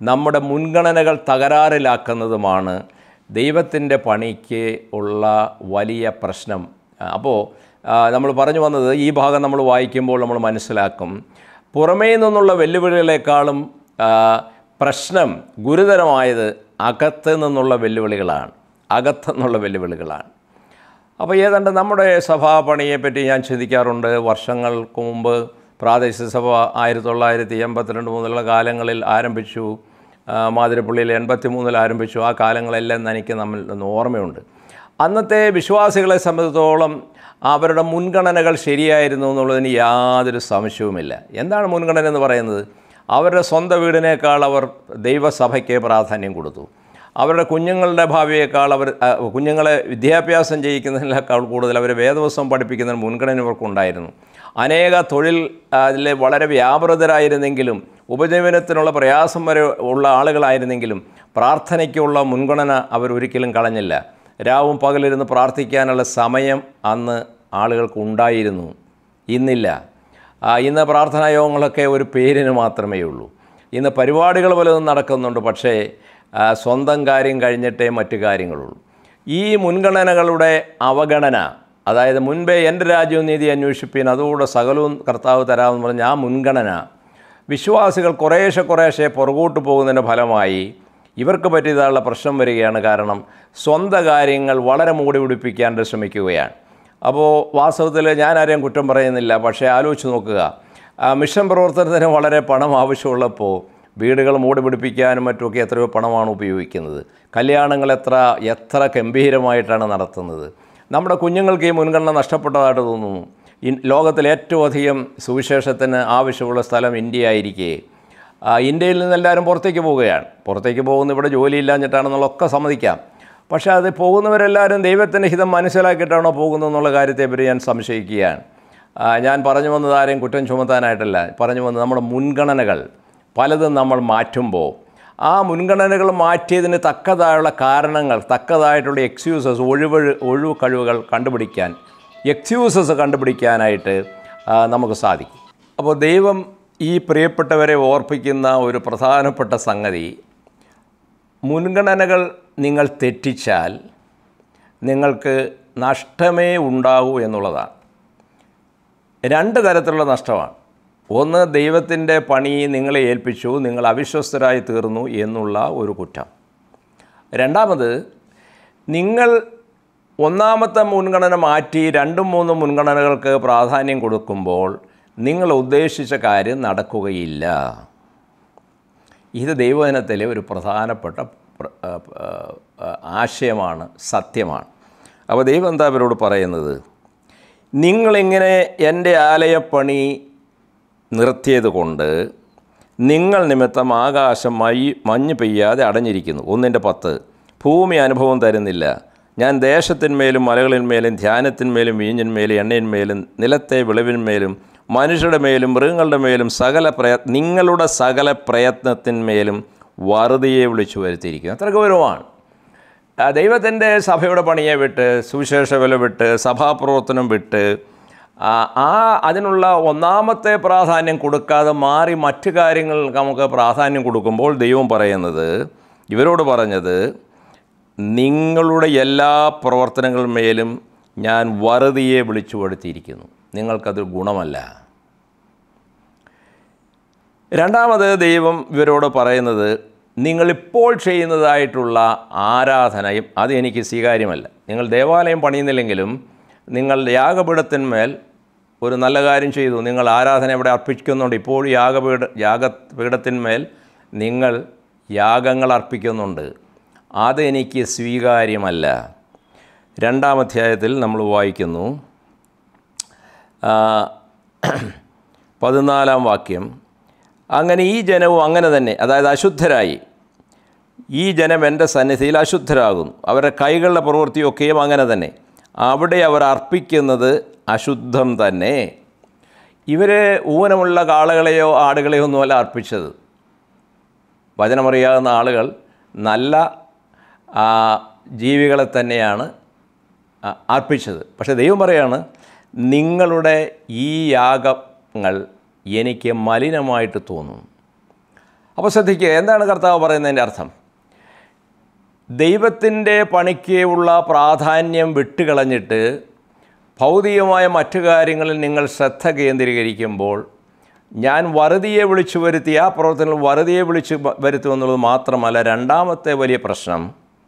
നമ്മുടെ മുൻഗണനകൾ തകരാറിലാക്കുന്നതുമാണ് ദൈവത്തിൻ്റെ പണിക്ക് ഉള്ള വലിയ പ്രശ്നം അപ്പോൾ നമ്മൾ പറഞ്ഞു വന്നത് ഈ ഭാഗം നമ്മൾ വായിക്കുമ്പോൾ നമ്മൾ മനസ്സിലാക്കും പുറമേ നിന്നുള്ള വെല്ലുവിളികളെക്കാളും ആ, പ്രശ്നം ഗുരുതരമായത് അകത്ത് നിന്നുള്ള വെല്ലുവിളികളാണ് അകത്ത് നിന്നുള്ള വെല്ലുവിളികളാണ് അപ്പോൾ ഏതാണ്ട് നമ്മുടെ സഭാപണിയെപ്പറ്റി ഞാൻ ചിന്തിക്കാറുണ്ട് വർഷങ്ങൾക്ക് മുമ്പ് പ്രാദേശിക സഭ ആയിരത്തി തൊള്ളായിരത്തി എൺപത്തിരണ്ട് മുതലുള്ള കാലങ്ങളിൽ ആരംഭിച്ചു ആ, മാതിരപ്പള്ളിയിൽ എൺപത്തി മൂന്നിൽ ആരംഭിച്ചു ആ കാലങ്ങളെല്ലാം എനിക്ക് നമ്മൾ ഒന്ന് ഓർമ്മയുണ്ട് അന്നത്തെ വിശ്വാസികളെ സംബന്ധിച്ചിടത്തോളം അവരുടെ മുൻഗണനകൾ ശരിയായിരുന്നു എന്നുള്ളതിന് യാതൊരു സംശയവുമില്ല എന്താണ് മുൻഗണന എന്ന് പറയുന്നത് അവരുടെ സ്വന്തം വീടിനേക്കാൾ അവർ ദൈവസഭയ്ക്ക് പ്രാധാന്യം കൊടുത്തു അവരുടെ കുഞ്ഞുങ്ങളുടെ ഭാവിയേക്കാൾ അവർ ആ, കുഞ്ഞുങ്ങളെ വിദ്യാഭ്യാസം ചെയ്യിക്കുന്നതിനേക്കാൾ കൂടുതൽ അവർ വേദവസം പഠിപ്പിക്കുന്നതിന് മുൻഗണന ഇവർക്കുണ്ടായിരുന്നു അനേക തൊഴിൽ അതിൽ വളരെ വ്യാപൃതരായിരുന്നെങ്കിലും ഉപജീവനത്തിനുള്ള പ്രയാസം വരെ ഉള്ള ആളുകളായിരുന്നെങ്കിലും പ്രാർത്ഥനയ്ക്കുള്ള മുൻഗണന അവർ ഒരിക്കലും കളഞ്ഞില്ല രാവും പകലിരുന്ന് പ്രാർത്ഥിക്കാനുള്ള സമയം അന്ന് ആളുകൾക്ക് ഉണ്ടായിരുന്നു ഇന്നില്ല ആ, ഇന്ന് പ്രാർത്ഥനാ യോഗങ്ങളൊക്കെ ഒരു പേരിന് മാത്രമേ ഉള്ളൂ ഇന്ന് പരിപാടികൾ പലതും നടക്കുന്നുണ്ട് പക്ഷേ ആ, സ്വന്തം കാര്യം കഴിഞ്ഞിട്ടേ മറ്റു കാര്യങ്ങളുള്ളൂ ഈ മുൻഗണനകളുടെ അവഗണന അതായത് മുൻപേ എൻ്റെ രാജ്യവും നീതി അന്വേഷിപ്പീൻ അതുകൂടെ സകലവും കർത്താവ് തരാമെന്ന് പറഞ്ഞ ആ മുൻഗണന വിശ്വാസികൾ കുറേശ്ശെ കുറേശ്ശെ പുറകോട്ട് പോകുന്നതിൻ്റെ ഫലമായി ഇവർക്ക് പറ്റിയതായുള്ള പ്രശ്നം വരികയാണ് കാരണം സ്വന്തം കാര്യങ്ങൾ വളരെ മൂടി പിടിപ്പിക്കാൻ ശ്രമിക്കുകയാണ് അപ്പോൾ വാസ്തവത്തിൽ ഞാൻ ആരെയും കുറ്റം പറയുന്നില്ല പക്ഷേ ആലോചിച്ച് നോക്കുക ആ മിഷൻ പ്രവർത്തനത്തിന് വളരെ പണം ആവശ്യമുള്ളപ്പോൾ വീടുകൾ മൂടി പിടിപ്പിക്കാനും മറ്റുമൊക്കെ എത്രയോ പണമാണ് ഉപയോഗിക്കുന്നത് കല്യാണങ്ങൾ എത്ര എത്ര ഗംഭീരമായിട്ടാണ് നടത്തുന്നത് നമ്മുടെ കുഞ്ഞുങ്ങൾക്ക് ഈ മുൻഗണന നഷ്ടപ്പെട്ടതായിട്ട് തോന്നുന്നു ഇൻ ലോകത്തിൽ ഏറ്റവും അധികം സുവിശേഷത്തിന് ആവശ്യമുള്ള സ്ഥലം ഇന്ത്യ ആയിരിക്കെ ആ, ഇന്ത്യയിൽ നിന്ന് എല്ലാവരും പുറത്തേക്ക് പോവുകയാണ് പുറത്തേക്ക് പോകുന്ന ഇവിടെ ജോലിയില്ലാഞ്ഞിട്ടാണെന്നുള്ളതൊക്കെ സമ്മതിക്കാം പക്ഷേ അത് പോകുന്നവരെല്ലാവരും ദൈവത്തിൻ്റെ ഹിതം മനസ്സിലാക്കിയിട്ടാണോ പോകുന്നത് എന്നുള്ള കാര്യത്തെപ്പറ്റി ഞാൻ സംശയിക്കുകയാണ് ആ, ഞാൻ പറഞ്ഞു വന്നത് ആരെയും കുറ്റം ചുമത്താനായിട്ടല്ല പറഞ്ഞു വന്നത് നമ്മുടെ മുൻഗണനകൾ പലതും നമ്മൾ മാറ്റുമ്പോൾ ആ മുൻഗണനകൾ മാറ്റിയതിന് തക്കതായുള്ള കാരണങ്ങൾ തക്കതായിട്ടുള്ള എക്സ്ക്യൂസസ് ഒഴിവ് ഒഴിവ് കഴിവുകൾ കണ്ടുപിടിക്കാൻ എക്സ്ക്യൂസസ് കണ്ടുപിടിക്കാനായിട്ട് ആ, നമുക്ക് സാധിക്കും അപ്പോൾ ദൈവം ഈ പ്രിയപ്പെട്ടവരെ ഓർപ്പിക്കുന്ന ഒരു പ്രധാനപ്പെട്ട സംഗതി മുൻഗണനകൾ നിങ്ങൾ തെറ്റിച്ചാൽ നിങ്ങൾക്ക് നഷ്ടമേ ഉണ്ടാകൂ എന്നുള്ളതാണ് രണ്ട് തരത്തിലുള്ള നഷ്ടമാണ് ഒന്ന് ദൈവത്തിൻ്റെ പണി നിങ്ങളെ ഏൽപ്പിച്ചു നിങ്ങൾ അവിശ്വസ്തരായി തീർന്നു എന്നുള്ള ഒരു കുറ്റം രണ്ടാമത് നിങ്ങൾ ഒന്നാമത്തെ മുൻഗണന മാറ്റി രണ്ടും മൂന്നും മുൻഗണനകൾക്ക് പ്രാധാന്യം കൊടുക്കുമ്പോൾ നിങ്ങൾ ഉദ്ദേശിച്ച കാര്യം നടക്കുകയില്ല ഇത് ദൈവജനത്തിലെ ഒരു പ്രധാനപ്പെട്ട പ്ര- ആ, ആ, ആശയമാണ് സത്യമാണ് അപ്പോൾ ദൈവം എന്താ അവരോട് പറയുന്നത് നിങ്ങളിങ്ങനെ എൻ്റെ ആലയപ്പണി നിർത്തിയത് കൊണ്ട് നിങ്ങൾ നിമിത്തം ആകാശം മൈ മഞ്ഞ് പെയ്യാതെ അടഞ്ഞിരിക്കുന്നു ഒന്നിൻ്റെ പത്ത് ഭൂമി അനുഭവം തരുന്നില്ല ഞാൻ ദേശത്തിന്മേലും മലകളിന്മേലും ധ്യാനത്തിന്മേലും വീഞ്ഞിന്മേലും എണ്ണയിന്മേലും നിലത്തെ വിളവിന്മേലും മനുഷ്യരുടെ മേലും മൃഗങ്ങളുടെ മേലും സകല പ്രയ നിങ്ങളുടെ സകല പ്രയത്നത്തിന്മേലും വറുതിയെ വിളിച്ചു വരുത്തിയിരിക്കുന്നു അത്ര ഗൗരവമാണ് ആ, ദൈവത്തിൻ്റെ സഭയുടെ പണിയെ വിട്ട് സുവിശേഷ വില വിട്ട് സഭാപ്രവർത്തനം വിട്ട് ആ ആ അതിനുള്ള ഒന്നാമത്തെ പ്രാധാന്യം കൊടുക്കാതെ മാറി മറ്റു കാര്യങ്ങൾ നമുക്ക് പ്രാധാന്യം കൊടുക്കുമ്പോൾ ദൈവം പറയുന്നത് ഇവരോട് പറഞ്ഞത് നിങ്ങളുടെ എല്ലാ പ്രവർത്തനങ്ങളുമേലും ഞാൻ വറുതിയെ വിളിച്ചു വരുത്തിയിരിക്കുന്നു നിങ്ങൾക്കത് ഗുണമല്ല രണ്ടാമത് ദൈവം ഇവരോട് പറയുന്നത് നിങ്ങളിപ്പോൾ ചെയ്യുന്നതായിട്ടുള്ള ആരാധനയും അത് എനിക്ക് സ്വീകാര്യമല്ല നിങ്ങൾ ദേവാലയം പണിയുന്നില്ലെങ്കിലും നിങ്ങൾ യാഗപീഠത്തിന്മേൽ ഒരു നല്ല കാര്യം ചെയ്തു നിങ്ങൾ ആരാധന ഇവിടെ അർപ്പിക്കുന്നുണ്ട് ഇപ്പോൾ യാഗപീഠ യാഗപീഠത്തിന്മേൽ നിങ്ങൾ യാഗങ്ങൾ അർപ്പിക്കുന്നുണ്ട് അതെനിക്ക് സ്വീകാര്യമല്ല രണ്ടാം അധ്യായത്തിൽ നമ്മൾ വായിക്കുന്നു ആ, പതിനാലാം വാക്യം അങ്ങനെ ഈ ജനവും അങ്ങനെ തന്നെ അതായത് അശുദ്ധരായി ഈ ജനം എൻ്റെ സന്നിധിയിൽ അശുദ്ധരാകുന്നു അവരുടെ കൈകളുടെ പ്രവൃത്തിയൊക്കെയും അങ്ങനെ തന്നെ അവിടെ അവർ അർപ്പിക്കുന്നത് അശുദ്ധം തന്നെ ഇവർ ഊനമുള്ള കാളകളെയോ ആടുകളെയോ ഒന്നുമല്ല അർപ്പിച്ചത് വചനമറിയാവുന്ന ആളുകൾ നല്ല ആ, ജീവികളെ തന്നെയാണ് ആ, അർപ്പിച്ചത് പക്ഷേ ദൈവം പറയാണ് നിങ്ങളുടെ ഈ യാഗങ്ങൾ എനിക്ക് മലിനമായിട്ട് തോന്നുന്നു അപ്പോൾ ശ്രദ്ധിക്കുക എന്താണ് കർത്താവ് പറയുന്നതിൻ്റെ അർത്ഥം ദൈവത്തിൻ്റെ പണിക്ക് ഉള്ള പ്രാധാന്യം വിട്ടുകളഞ്ഞിട്ട് ഭൗതികമായ മറ്റു കാര്യങ്ങളിൽ നിങ്ങൾ ശ്രദ്ധ കേന്ദ്രീകരിക്കുമ്പോൾ ഞാൻ വറുതിയെ വിളിച്ചു വരുത്തി ആ പ്രവർത്തനങ്ങൾ വറുതിയെ വിളിച്ചു വ- വരുത്തും എന്നുള്ളത് മാത്രമല്ല രണ്ടാമത്തെ വലിയ പ്രശ്നം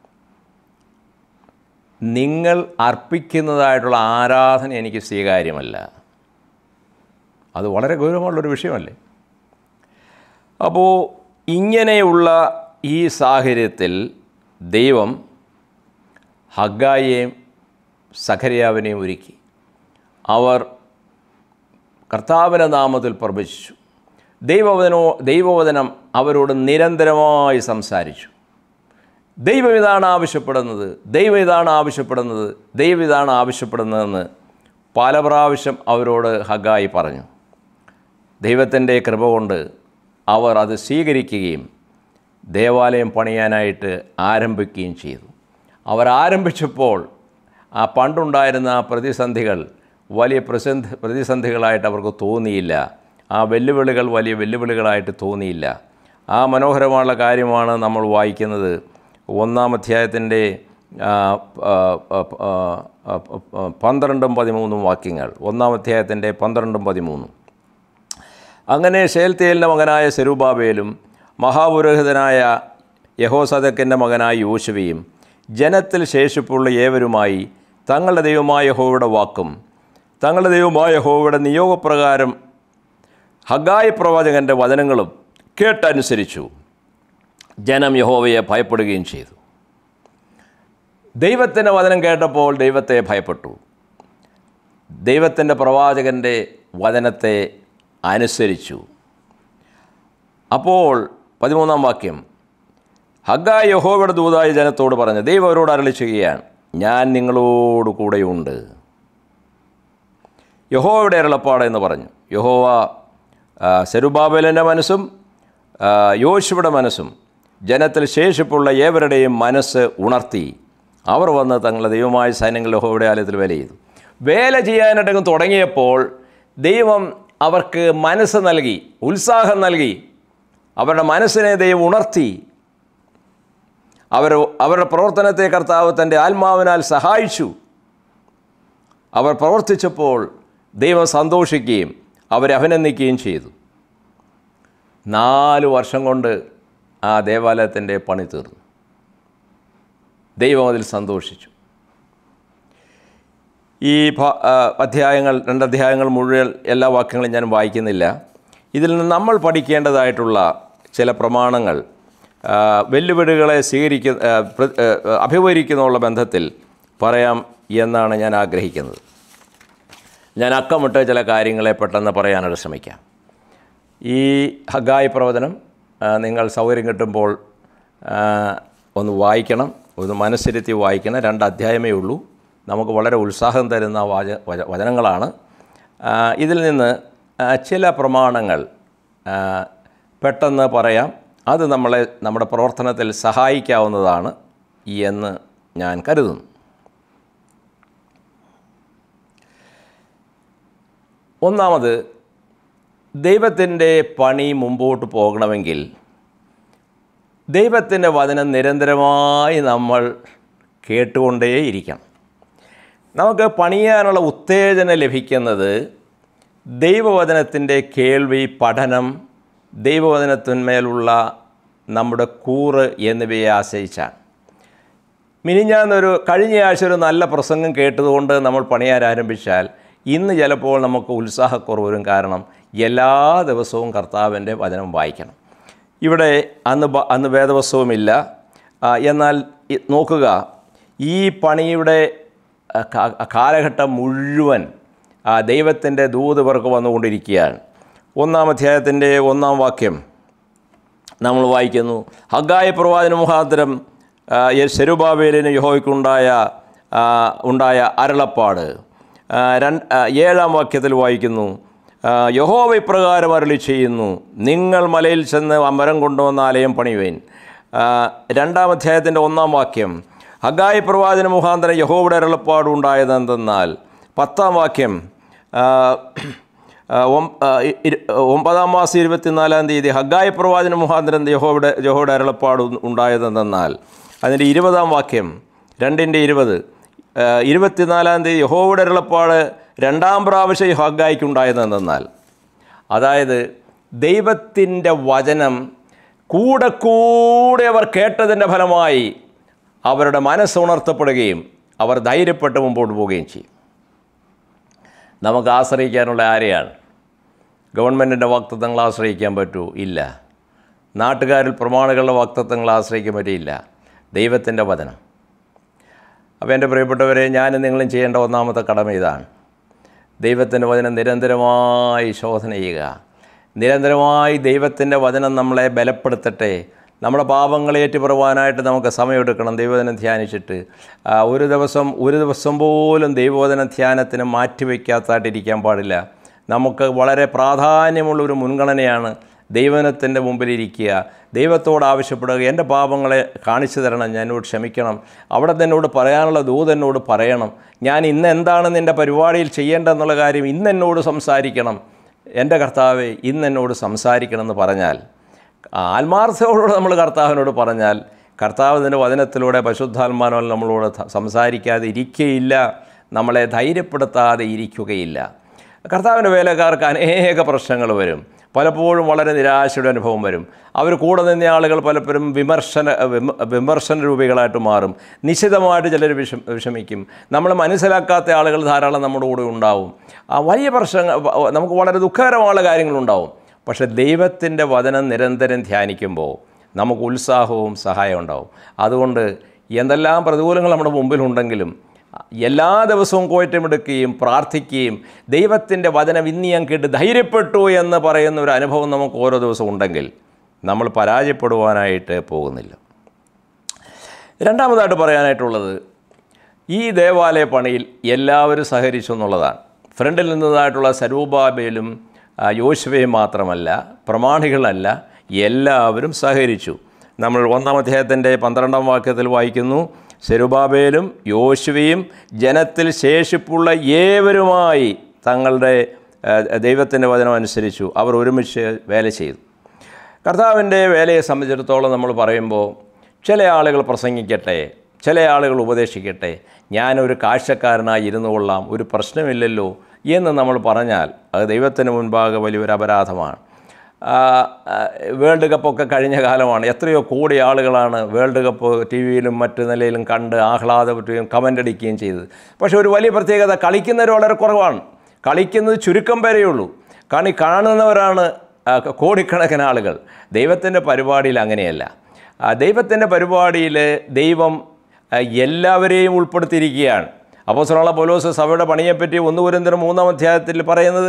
നിങ്ങൾ അർപ്പിക്കുന്നതായിട്ടുള്ള ആരാധന എനിക്ക് സ്വീകാര്യമല്ല അത് വളരെ ഗൗരവമുള്ളൊരു വിഷയമല്ലേ അപ്പോൾ ഇങ്ങനെയുള്ള ഈ സാഹചര്യത്തിൽ ദൈവം ഹഗ്ഗായെയും സഖരിയാവിനെയും ഒരുക്കി അവർ കർത്താവിൻ്റെ നാമത്തിൽ പ്രവചിച്ചു ദൈവവചനോ ദൈവവചനം അവരോട് നിരന്തരമായി സംസാരിച്ചു ദൈവം ഇതാണ് ആവശ്യപ്പെടുന്നത് ദൈവം ഇതാണ് ആവശ്യപ്പെടുന്നത് ദൈവം ഇതാണ് ആവശ്യപ്പെടുന്നതെന്ന് പല പ്രാവശ്യം അവരോട് ഹഗായി പറഞ്ഞു ദൈവത്തിൻ്റെ കൃപ കൊണ്ട് അവർ അത് സ്വീകരിക്കുകയും ദേവാലയം പണിയാനായിട്ട് ആരംഭിക്കുകയും ചെയ്തു അവർ ആരംഭിച്ചപ്പോൾ ആ പണ്ടുണ്ടായിരുന്ന ആ പ്രതിസന്ധികൾ വലിയ പ്രസന്ധ പ്രതിസന്ധികളായിട്ട് അവർക്ക് തോന്നിയില്ല ആ വെല്ലുവിളികൾ വലിയ വെല്ലുവിളികളായിട്ട് തോന്നിയില്ല ആ മനോഹരമായുള്ള കാര്യമാണ് നമ്മൾ വായിക്കുന്നത് ഒന്നാം അധ്യായത്തിൻ്റെ ആ, ആ, ആ, ആ, ആ, ആ, പന്ത്രണ്ടും പതിമൂന്നും വാക്യങ്ങൾ ഒന്നാം അധ്യായത്തിൻ്റെ പന്ത്രണ്ടും പതിമൂന്നും അങ്ങനെ ഷേൽത്തേലിൻ്റെ മകനായ സെരുബാബേലും മഹാപുരോഹിതനായ യഹോസദക്കിൻ്റെ മകനായ യോശുവയും ജനത്തിൽ ശേഷിപ്പുള്ള ഏവരുമായി തങ്ങളുടെ ദൈവമായ യഹോവയുടെ വാക്കും തങ്ങളുടെ ദൈവമായ യഹോവയുടെ നിയോഗപ്രകാരം ഹഗായി പ്രവാചകൻ്റെ വചനങ്ങളും കേട്ടനുസരിച്ചു ജനം യഹോവയെ ഭയപ്പെടുകയും ചെയ്തു ദൈവത്തിൻ്റെ വചനം കേട്ടപ്പോൾ ദൈവത്തെ ഭയപ്പെട്ടു ദൈവത്തിൻ്റെ പ്രവാചകൻ്റെ വചനത്തെ അനുസരിച്ചു അപ്പോൾ പതിമൂന്നാം വാക്യം ഹഗ്ഗായ യഹോവയുടെ ദൂതായ ജനത്തോട് പറഞ്ഞ് ദൈവം അവരോട് അരളി ചെയ്യുകയാണ് ഞാൻ നിങ്ങളോട് കൂടെയുണ്ട് യഹോവയുടെ അരുളപ്പാട് എന്ന് പറഞ്ഞു യഹോവ ആ, സെരുബാബേലിൻ്റെ മനസ്സും ആ, യോശുവയുടെ മനസ്സും ജനത്തിൽ ശേഷിപ്പുള്ള ഏവരുടെയും മനസ്സ് ഉണർത്തി അവർ വന്ന് തങ്ങളുടെ ദൈവമായ സൈന്യങ്ങൾ യഹോവയുടെ ആലയത്തിൽ വേല ചെയ്തു വേല ചെയ്യാനായിട്ടങ്ങ് തുടങ്ങിയപ്പോൾ ദൈവം അവർക്ക് മനസ്സ് നൽകി ഉത്സാഹം നൽകി അവരുടെ മനസ്സിനെ ദൈവം ഉണർത്തി അവർ അവരുടെ പ്രവർത്തനത്തെ കർത്താവ് തൻ്റെ ആത്മാവിനാൽ സഹായിച്ചു അവർ പ്രവർത്തിച്ചപ്പോൾ ദൈവം സന്തോഷിക്കുകയും അവരെ അഭിനന്ദിക്കുകയും ചെയ്തു നാല് വർഷം കൊണ്ട് ആ ദേവാലയത്തിൻ്റെ പണി തീർന്നു ദൈവം അതിൽ സന്തോഷിച്ചു ഈ ഭ- ആ, അധ്യായങ്ങൾ രണ്ട് അധ്യായങ്ങൾ മുഴുവൻ എല്ലാ വാക്യങ്ങളും ഞാൻ വായിക്കുന്നില്ല ഇതിൽ നിന്ന് നമ്മൾ പഠിക്കേണ്ടതായിട്ടുള്ള ചില പ്രമാണങ്ങൾ ആ, വെല്ലുവിളികളെ സ്വീകരിക്ക ആ, പ്ര- ആ, അഭിമുഖീകരിക്കുന്നുള്ള ബന്ധത്തിൽ പറയാം എന്നാണ് ഞാൻ ആഗ്രഹിക്കുന്നത് ഞാൻ അക്കമിട്ട് ചില കാര്യങ്ങളെ പെട്ടെന്ന് പറയാനായിട്ട് ശ്രമിക്കാം ഈ ഹഗായി പ്രവചനം ആ, നിങ്ങൾ സൗകര്യം കിട്ടുമ്പോൾ ആ, ഒന്ന് വായിക്കണം ഒന്ന് മനസ്സിരുത്തി വായിക്കണം രണ്ട് അധ്യായമേ ഉള്ളൂ നമുക്ക് വളരെ ഉത്സാഹം തരുന്ന വാച വച- വചനങ്ങളാണ് ആ, ഇതിൽ നിന്ന് ആ, ചില പ്രമാണങ്ങൾ ആ, പെട്ടെന്ന് പറയാം അത് നമ്മളെ നമ്മുടെ പ്രവർത്തനത്തിൽ സഹായിക്കാവുന്നതാണ് എന്ന് ഞാൻ കരുതുന്നു ഒന്നാമത് ദൈവത്തിൻ്റെ പണി മുമ്പോട്ട് പോകണമെങ്കിൽ ദൈവത്തിൻ്റെ വചനം നിരന്തരമായി നമ്മൾ കേട്ടുകൊണ്ടേയിരിക്കണം നമുക്ക് പണിയാനുള്ള ഉത്തേജനം ലഭിക്കുന്നത് ദൈവവചനത്തിൻ്റെ കേൾവി പഠനം ദൈവവചനത്തിന്മേലുള്ള നമ്മുടെ കൂറ് എന്നിവയെ ആശ്രയിച്ചാണ് മിനിഞ്ഞാന്നൊരു കഴിഞ്ഞ ആഴ്ച ഒരു നല്ല പ്രസംഗം കേട്ടതുകൊണ്ട് നമ്മൾ പണിയാൻ ആരംഭിച്ചാൽ ഇന്ന് ചിലപ്പോൾ നമുക്ക് ഉത്സാഹക്കുറവ് വരും കാരണം എല്ലാ ദിവസവും കർത്താവിൻ്റെ വചനം വായിക്കണം ഇവിടെ അന്ന് ബ- അന്ന് വേദവസ്തവുമില്ല ആ, എന്നാൽ ഇ- നോക്കുക ഈ പണിയുടെ ആ, കാ- കാലഘട്ടം മുഴുവൻ ആ ദൈവത്തിൻ്റെ ദൂത് ഇവർക്ക് വന്നുകൊണ്ടിരിക്കുകയാണ് ഒന്നാം അധ്യായത്തിൻ്റെ ഒന്നാം വാക്യം നമ്മൾ വായിക്കുന്നു ഹഗായ പ്രവാചന മുഖാന്തരം ശരുബാബേലിന് യഹോയ്ക്കുണ്ടായ ആ, ഉണ്ടായ അരുളപ്പാട് ആ, രണ്ട് ആ, ഏഴാം വാക്യത്തിൽ വായിക്കുന്നു ആ, യഹോവ ഇപ്രകാരം അരളി ചെയ്യുന്നു നിങ്ങൾ മലയിൽ ചെന്ന് അമരം കൊണ്ടുവന്ന ആലയം പണിയുവേൻ ആ, രണ്ടാം അധ്യായത്തിൻ്റെ ഒന്നാം വാക്യം ഹഗായ പ്രവാചന മുഖാന്തരം യഹോവയുടെ അരുളപ്പാട് ഉണ്ടായതെന്തെന്നാൽ പത്താം വാക്യം ആ, ആ, ഒം- ആ, ഇ- ഇരു- ഒമ്പതാം മാസം ഇരുപത്തിനാലാം തീയതി ഹഗായ പ്രവാചന മുഖാന്തരം യഹോയുടെ യഹോയുടെ അരുളപ്പാട് ഉ- ഉണ്ടായതെന്നാൽ അതിൻ്റെ ഇരുപതാം വാക്യം രണ്ടിൻ്റെ ഇരുപത് ആ, ഇരുപത്തിനാലാം തീയതി യഹോയുടെ അരുളപ്പാട് രണ്ടാം പ്രാവശ്യം ഈ ഹഗായിക്ക് ഉണ്ടായതെന്നാൽ അതായത് ദൈവത്തിൻ്റെ വചനം കൂടെ കൂടെ അവർ കേട്ടതിൻ്റെ ഫലമായി അവരുടെ മനസ്സ് ഉണർത്തപ്പെടുകയും അവർ ധൈര്യപ്പെട്ട് മുമ്പോട്ട് പോവുകയും ചെയ്യും നമുക്ക് ആശ്രയിക്കാനുള്ള ആരെയാണ് ഗവൺമെൻറ്റിൻ്റെ വാക്തത്വങ്ങൾ ആശ്രയിക്കാൻ പറ്റൂ ഇല്ല നാട്ടുകാരിൽ പ്രമാണികളുടെ വാക്തത്വങ്ങൾ ആശ്രയിക്കാൻ പറ്റിയില്ല ദൈവത്തിൻ്റെ വചനം അപ്പോൾ എൻ്റെ പ്രിയപ്പെട്ടവരെ ഞാനും നിങ്ങളും ചെയ്യേണ്ട ഒന്നാമത്തെ കടമ ഇതാണ് ദൈവത്തിൻ്റെ വചനം നിരന്തരമായി ശോധന ചെയ്യുക നിരന്തരമായി ദൈവത്തിൻ്റെ വചനം നമ്മളെ ബലപ്പെടുത്തട്ടെ നമ്മുടെ പാപങ്ങളെ ഏറ്റുപറവാനായിട്ട് നമുക്ക് സമയമെടുക്കണം ദൈവവചനം ധ്യാനിച്ചിട്ട് ആ, ഒരു ദിവസം ഒരു ദിവസം പോലും ദൈവവചന ധ്യാനത്തിന് മാറ്റിവെക്കാത്തതായിട്ടിരിക്കാൻ പാടില്ല നമുക്ക് വളരെ പ്രാധാന്യമുള്ള ഒരു മുൻഗണനയാണ് ദൈവനത്തിൻ്റെ മുമ്പിലിരിക്കുക ദൈവത്തോട് ആവശ്യപ്പെടുക എൻ്റെ പാപങ്ങളെ കാണിച്ചു തരണം ഞാൻ എന്നോട് ക്ഷമിക്കണം അവിടെ എന്നോട് പറയാനുള്ള ദൂത് എന്നോട് പറയണം ഞാൻ ഇന്ന് എന്താണ് നിൻ്റെ പരിപാടിയിൽ ചെയ്യേണ്ടതെന്നുള്ള കാര്യം ഇന്ന് എന്നോട് സംസാരിക്കണം എൻ്റെ കർത്താവെ ഇന്ന് എന്നോട് സംസാരിക്കണം എന്ന് പറഞ്ഞാൽ ആത്മാർത്ഥതയോടുകൂടെ നമ്മൾ കർത്താവിനോട് പറഞ്ഞാൽ കർത്താവ് ഇതിൻ്റെ വചനത്തിലൂടെ പശുദ്ധാത്മാനോൽ നമ്മളോട് ധ- സംസാരിക്കാതെ ഇരിക്കുകയില്ല നമ്മളെ ധൈര്യപ്പെടുത്താതെ ഇരിക്കുകയില്ല കർത്താവിൻ്റെ വേലക്കാർക്ക് അനേക പ്രശ്നങ്ങൾ വരും പലപ്പോഴും വളരെ നിരാശയുടെ അനുഭവം വരും അവർ കൂടെ നിന്ന ആളുകൾ പലപ്പോഴും വിമർശന വിമ- വിമർശന രൂപികളായിട്ട് മാറും നിശ്ചിതമായിട്ട് ചിലർ വിഷം വിഷമിക്കും നമ്മൾ മനസ്സിലാക്കാത്ത ആളുകൾ ധാരാളം നമ്മുടെ കൂടെ ഉണ്ടാവും ആ വലിയ പ്രശ്നങ്ങൾ നമുക്ക് വളരെ ദുഃഖകരമായ കാര്യങ്ങളുണ്ടാവും പക്ഷേ ദൈവത്തിൻ്റെ വചനം നിരന്തരം ധ്യാനിക്കുമ്പോൾ നമുക്ക് ഉത്സാഹവും സഹായവും ഉണ്ടാവും അതുകൊണ്ട് എന്തെല്ലാം പ്രതികൂലങ്ങൾ നമ്മുടെ മുമ്പിലുണ്ടെങ്കിലും എല്ലാ ദിവസവും കോയറ്റമെടുക്കുകയും പ്രാർത്ഥിക്കുകയും ദൈവത്തിൻ്റെ വചനം ഇന്ന് ഞാൻ കേട്ട് ധൈര്യപ്പെട്ടു എന്ന് പറയുന്ന ഒരു അനുഭവം നമുക്ക് ഓരോ ദിവസവും ഉണ്ടെങ്കിൽ നമ്മൾ പരാജയപ്പെടുവാനായിട്ട് പോകുന്നില്ല രണ്ടാമതായിട്ട് പറയാനായിട്ടുള്ളത് ഈ ദേവാലയ പണിയിൽ എല്ലാവരും സഹകരിച്ചു എന്നുള്ളതാണ് ഫ്രണ്ടിൽ നിന്നതായിട്ടുള്ള സരൂപാബേലും ആ, യോശുവയും മാത്രമല്ല പ്രമാണികളല്ല എല്ലാവരും സഹകരിച്ചു നമ്മൾ ഒന്നാം അധ്യായത്തിൻ്റെ പന്ത്രണ്ടാം വാക്യത്തിൽ വായിക്കുന്നു സെരുബാബേലും യോശുവയും ജനത്തിൽ ശേഷിപ്പുള്ള ഏവരുമായി തങ്ങളുടെ ദൈവത്തിൻ്റെ വചനം അനുസരിച്ചു അവർ ഒരുമിച്ച് വേല ചെയ്തു കർത്താവിൻ്റെ വേലയെ സംബന്ധിച്ചിടത്തോളം നമ്മൾ പറയുമ്പോൾ ചില ആളുകൾ പ്രസംഗിക്കട്ടെ ചില ആളുകൾ ഉപദേശിക്കട്ടെ ഞാനൊരു കാഴ്ചക്കാരനായി ഇരുന്നു കൊള്ളാം ഒരു പ്രശ്നമില്ലല്ലോ എന്ന് നമ്മൾ പറഞ്ഞാൽ അത് ദൈവത്തിന് മുൻപാകെ വലിയൊരു അപരാധമാണ് ആ, ആ, വേൾഡ് കപ്പൊക്കെ കഴിഞ്ഞ കാലമാണ് എത്രയോ കോടി ആളുകളാണ് വേൾഡ് കപ്പ് ടി വിയിലും മറ്റു നിലയിലും കണ്ട് ആഹ്ലാദപ്പെട്ടുകയും കമൻ്റ് അടിക്കുകയും ചെയ്തത് പക്ഷേ ഒരു വലിയ പ്രത്യേകത കളിക്കുന്നവർ വളരെ കുറവാണ് കളിക്കുന്നത് ചുരുക്കം വരെയുള്ളൂ കണി കാണുന്നവരാണ് ആ, കോടിക്കണക്കിന് ആളുകൾ ദൈവത്തിൻ്റെ പരിപാടിയിൽ അങ്ങനെയല്ല ആ, ദൈവത്തിൻ്റെ പരിപാടിയിൽ ദൈവം ആ, എല്ലാവരെയും ഉൾപ്പെടുത്തിയിരിക്കുകയാണ് അപ്പോൾ സുറാള പോലോസ് സഭയുടെ പണിയെപ്പറ്റി ഒന്ന് കുരന്തരം മൂന്നാം അധ്യായത്തിൽ പറയുന്നത്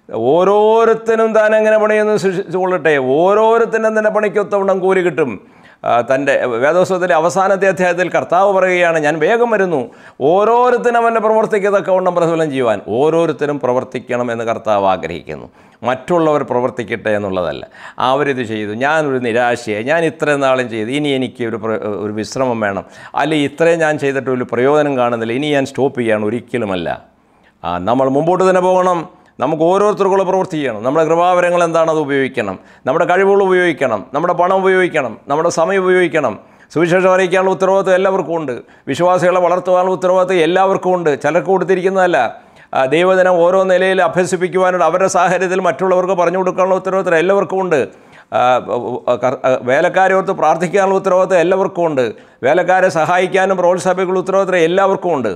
ഓരോരുത്തരും താൻ എങ്ങനെ പണിയെന്ന് സൃഷ്ടിച്ചു കൊള്ളട്ടെ ഓരോരുത്തരും തന്നെ പണിക്കൊത്തവണ്ണം കൂലി കിട്ടും ആ, തൻ്റെ വേദോത്സവത്തിലെ അവസാനത്തെ അധ്യായത്തിൽ കർത്താവ് പറയുകയാണ് ഞാൻ വേഗം വരുന്നു ഓരോരുത്തരും അവൻ്റെ പ്രവർത്തിക്കത്തക്കവണ്ണം പ്രതിഫലം ചെയ്യുവാൻ ഓരോരുത്തരും പ്രവർത്തിക്കണം എന്ന് കർത്താവ് ആഗ്രഹിക്കുന്നു മറ്റുള്ളവർ പ്രവർത്തിക്കട്ടെ എന്നുള്ളതല്ല അവരിത് ചെയ്തു ഞാനൊരു നിരാശയായി ഞാൻ ഇത്രയും നാളും ചെയ്തു ഇനി എനിക്ക് ഒരു പ്ര- ഒരു വിശ്രമം വേണം അല്ലെങ്കിൽ ഇത്രയും ഞാൻ ചെയ്തിട്ട് ഒരു പ്രയോജനം കാണുന്നില്ല ഇനി ഞാൻ സ്റ്റോപ്പ് ചെയ്യാണ് ഒരിക്കലുമല്ല ആ, നമ്മൾ മുമ്പോട്ട് തന്നെ പോകണം നമുക്ക് ഓരോരുത്തർക്കുള്ള പ്രവൃത്തി ചെയ്യണം നമ്മുടെ കൃപാവരങ്ങൾ എന്താണ് അത് ഉപയോഗിക്കണം നമ്മുടെ കഴിവുകൾ ഉപയോഗിക്കണം നമ്മുടെ പണം ഉപയോഗിക്കണം നമ്മുടെ സമയം ഉപയോഗിക്കണം സുവിശേഷം അറിയിക്കാനുള്ള ഉത്തരവാദിത്വം എല്ലാവർക്കും ഉണ്ട് വിശ്വാസികളെ വളർത്തുവാനുള്ള ഉത്തരവാദിത്വം എല്ലാവർക്കും ഉണ്ട് ചിലർക്ക് കൊടുത്തിരിക്കുന്നതല്ല ആ, ദൈവജനം ഓരോ നിലയിൽ അഭ്യസിപ്പിക്കുവാനുള്ള അവരുടെ സാഹചര്യത്തിൽ മറ്റുള്ളവർക്ക് പറഞ്ഞു കൊടുക്കാനുള്ള ഉത്തരവാദിത്വം എല്ലാവർക്കും ഉണ്ട് ആ, കർ- ആ, വേലക്കാരെ ഓർത്ത് പ്രാർത്ഥിക്കാനുള്ള ഉത്തരവാദിത്വം എല്ലാവർക്കും ഉണ്ട് വേലക്കാരെ സഹായിക്കാനും പ്രോത്സാഹിപ്പിക്കാനുള്ള ഉത്തരവാദിത്വം എല്ലാവർക്കും ഉണ്ട്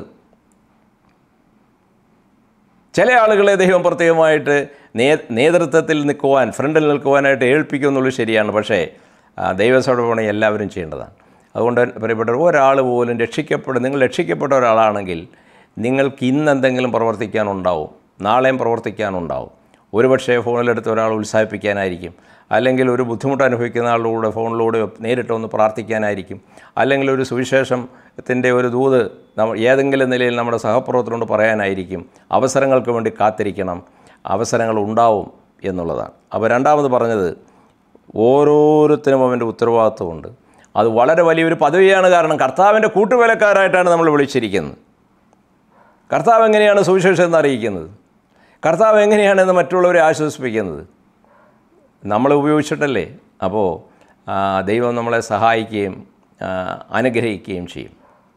ചില ആളുകളെ ദൈവം പ്രത്യേകമായിട്ട് നേ നേതൃത്വത്തിൽ നിൽക്കുവാൻ ഫ്രണ്ടിൽ നിൽക്കുവാനായിട്ട് ഏൽപ്പിക്കും എന്നുള്ളത് ശരിയാണ് പക്ഷേ ആ, ദൈവസഭ എല്ലാവരും ചെയ്യേണ്ടതാണ് അതുകൊണ്ട് പ്രിയപ്പെട്ടവർ ഒരാൾ പോലും രക്ഷിക്കപ്പെടും നിങ്ങൾ രക്ഷിക്കപ്പെട്ട ഒരാളാണെങ്കിൽ നിങ്ങൾക്ക് ഇന്ന് എന്തെങ്കിലും പ്രവർത്തിക്കാനുണ്ടാവും നാളെയും പ്രവർത്തിക്കാനുണ്ടാവും ഒരുപക്ഷേ ഫോണിലെടുത്ത് ഒരാൾ ഉത്സാഹിപ്പിക്കാനായിരിക്കും അല്ലെങ്കിൽ ഒരു ബുദ്ധിമുട്ട് അനുഭവിക്കുന്ന ആളുടെ ഫോണിലൂടെ നേരിട്ട് ഒന്ന് പ്രാർത്ഥിക്കാനായിരിക്കും അല്ലെങ്കിൽ ഒരു സുവിശേഷത്തിൻ്റെ ഒരു ദൂത് നമ്മൾ ഏതെങ്കിലും നിലയിൽ നമ്മുടെ സഹപ്രവർത്തനോട് പറയാനായിരിക്കും അവസരങ്ങൾക്ക് വേണ്ടി കാത്തിരിക്കണം അവസരങ്ങൾ ഉണ്ടാവും എന്നുള്ളതാണ് അപ്പോൾ രണ്ടാമത് പറഞ്ഞത് ഓരോരുത്തരും അവൻ്റെ ഉത്തരവാദിത്വമുണ്ട് അത് വളരെ വലിയൊരു പദവിയാണ് കാരണം കർത്താവിൻ്റെ കൂട്ടുവേലക്കാരായിട്ടാണ് നമ്മൾ വിളിച്ചിരിക്കുന്നത് കർത്താവ് എങ്ങനെയാണ് സുവിശേഷം എന്ന് അറിയിക്കുന്നത് കർത്താവ് എങ്ങനെയാണ് ഇന്ന് മറ്റുള്ളവരെ ആശ്വസിപ്പിക്കുന്നത് നമ്മളെ ഉപയോഗിച്ചിട്ടല്ലേ അപ്പോൾ ആ, ദൈവം നമ്മളെ സഹായിക്കുകയും ആ, അനുഗ്രഹിക്കുകയും ചെയ്യും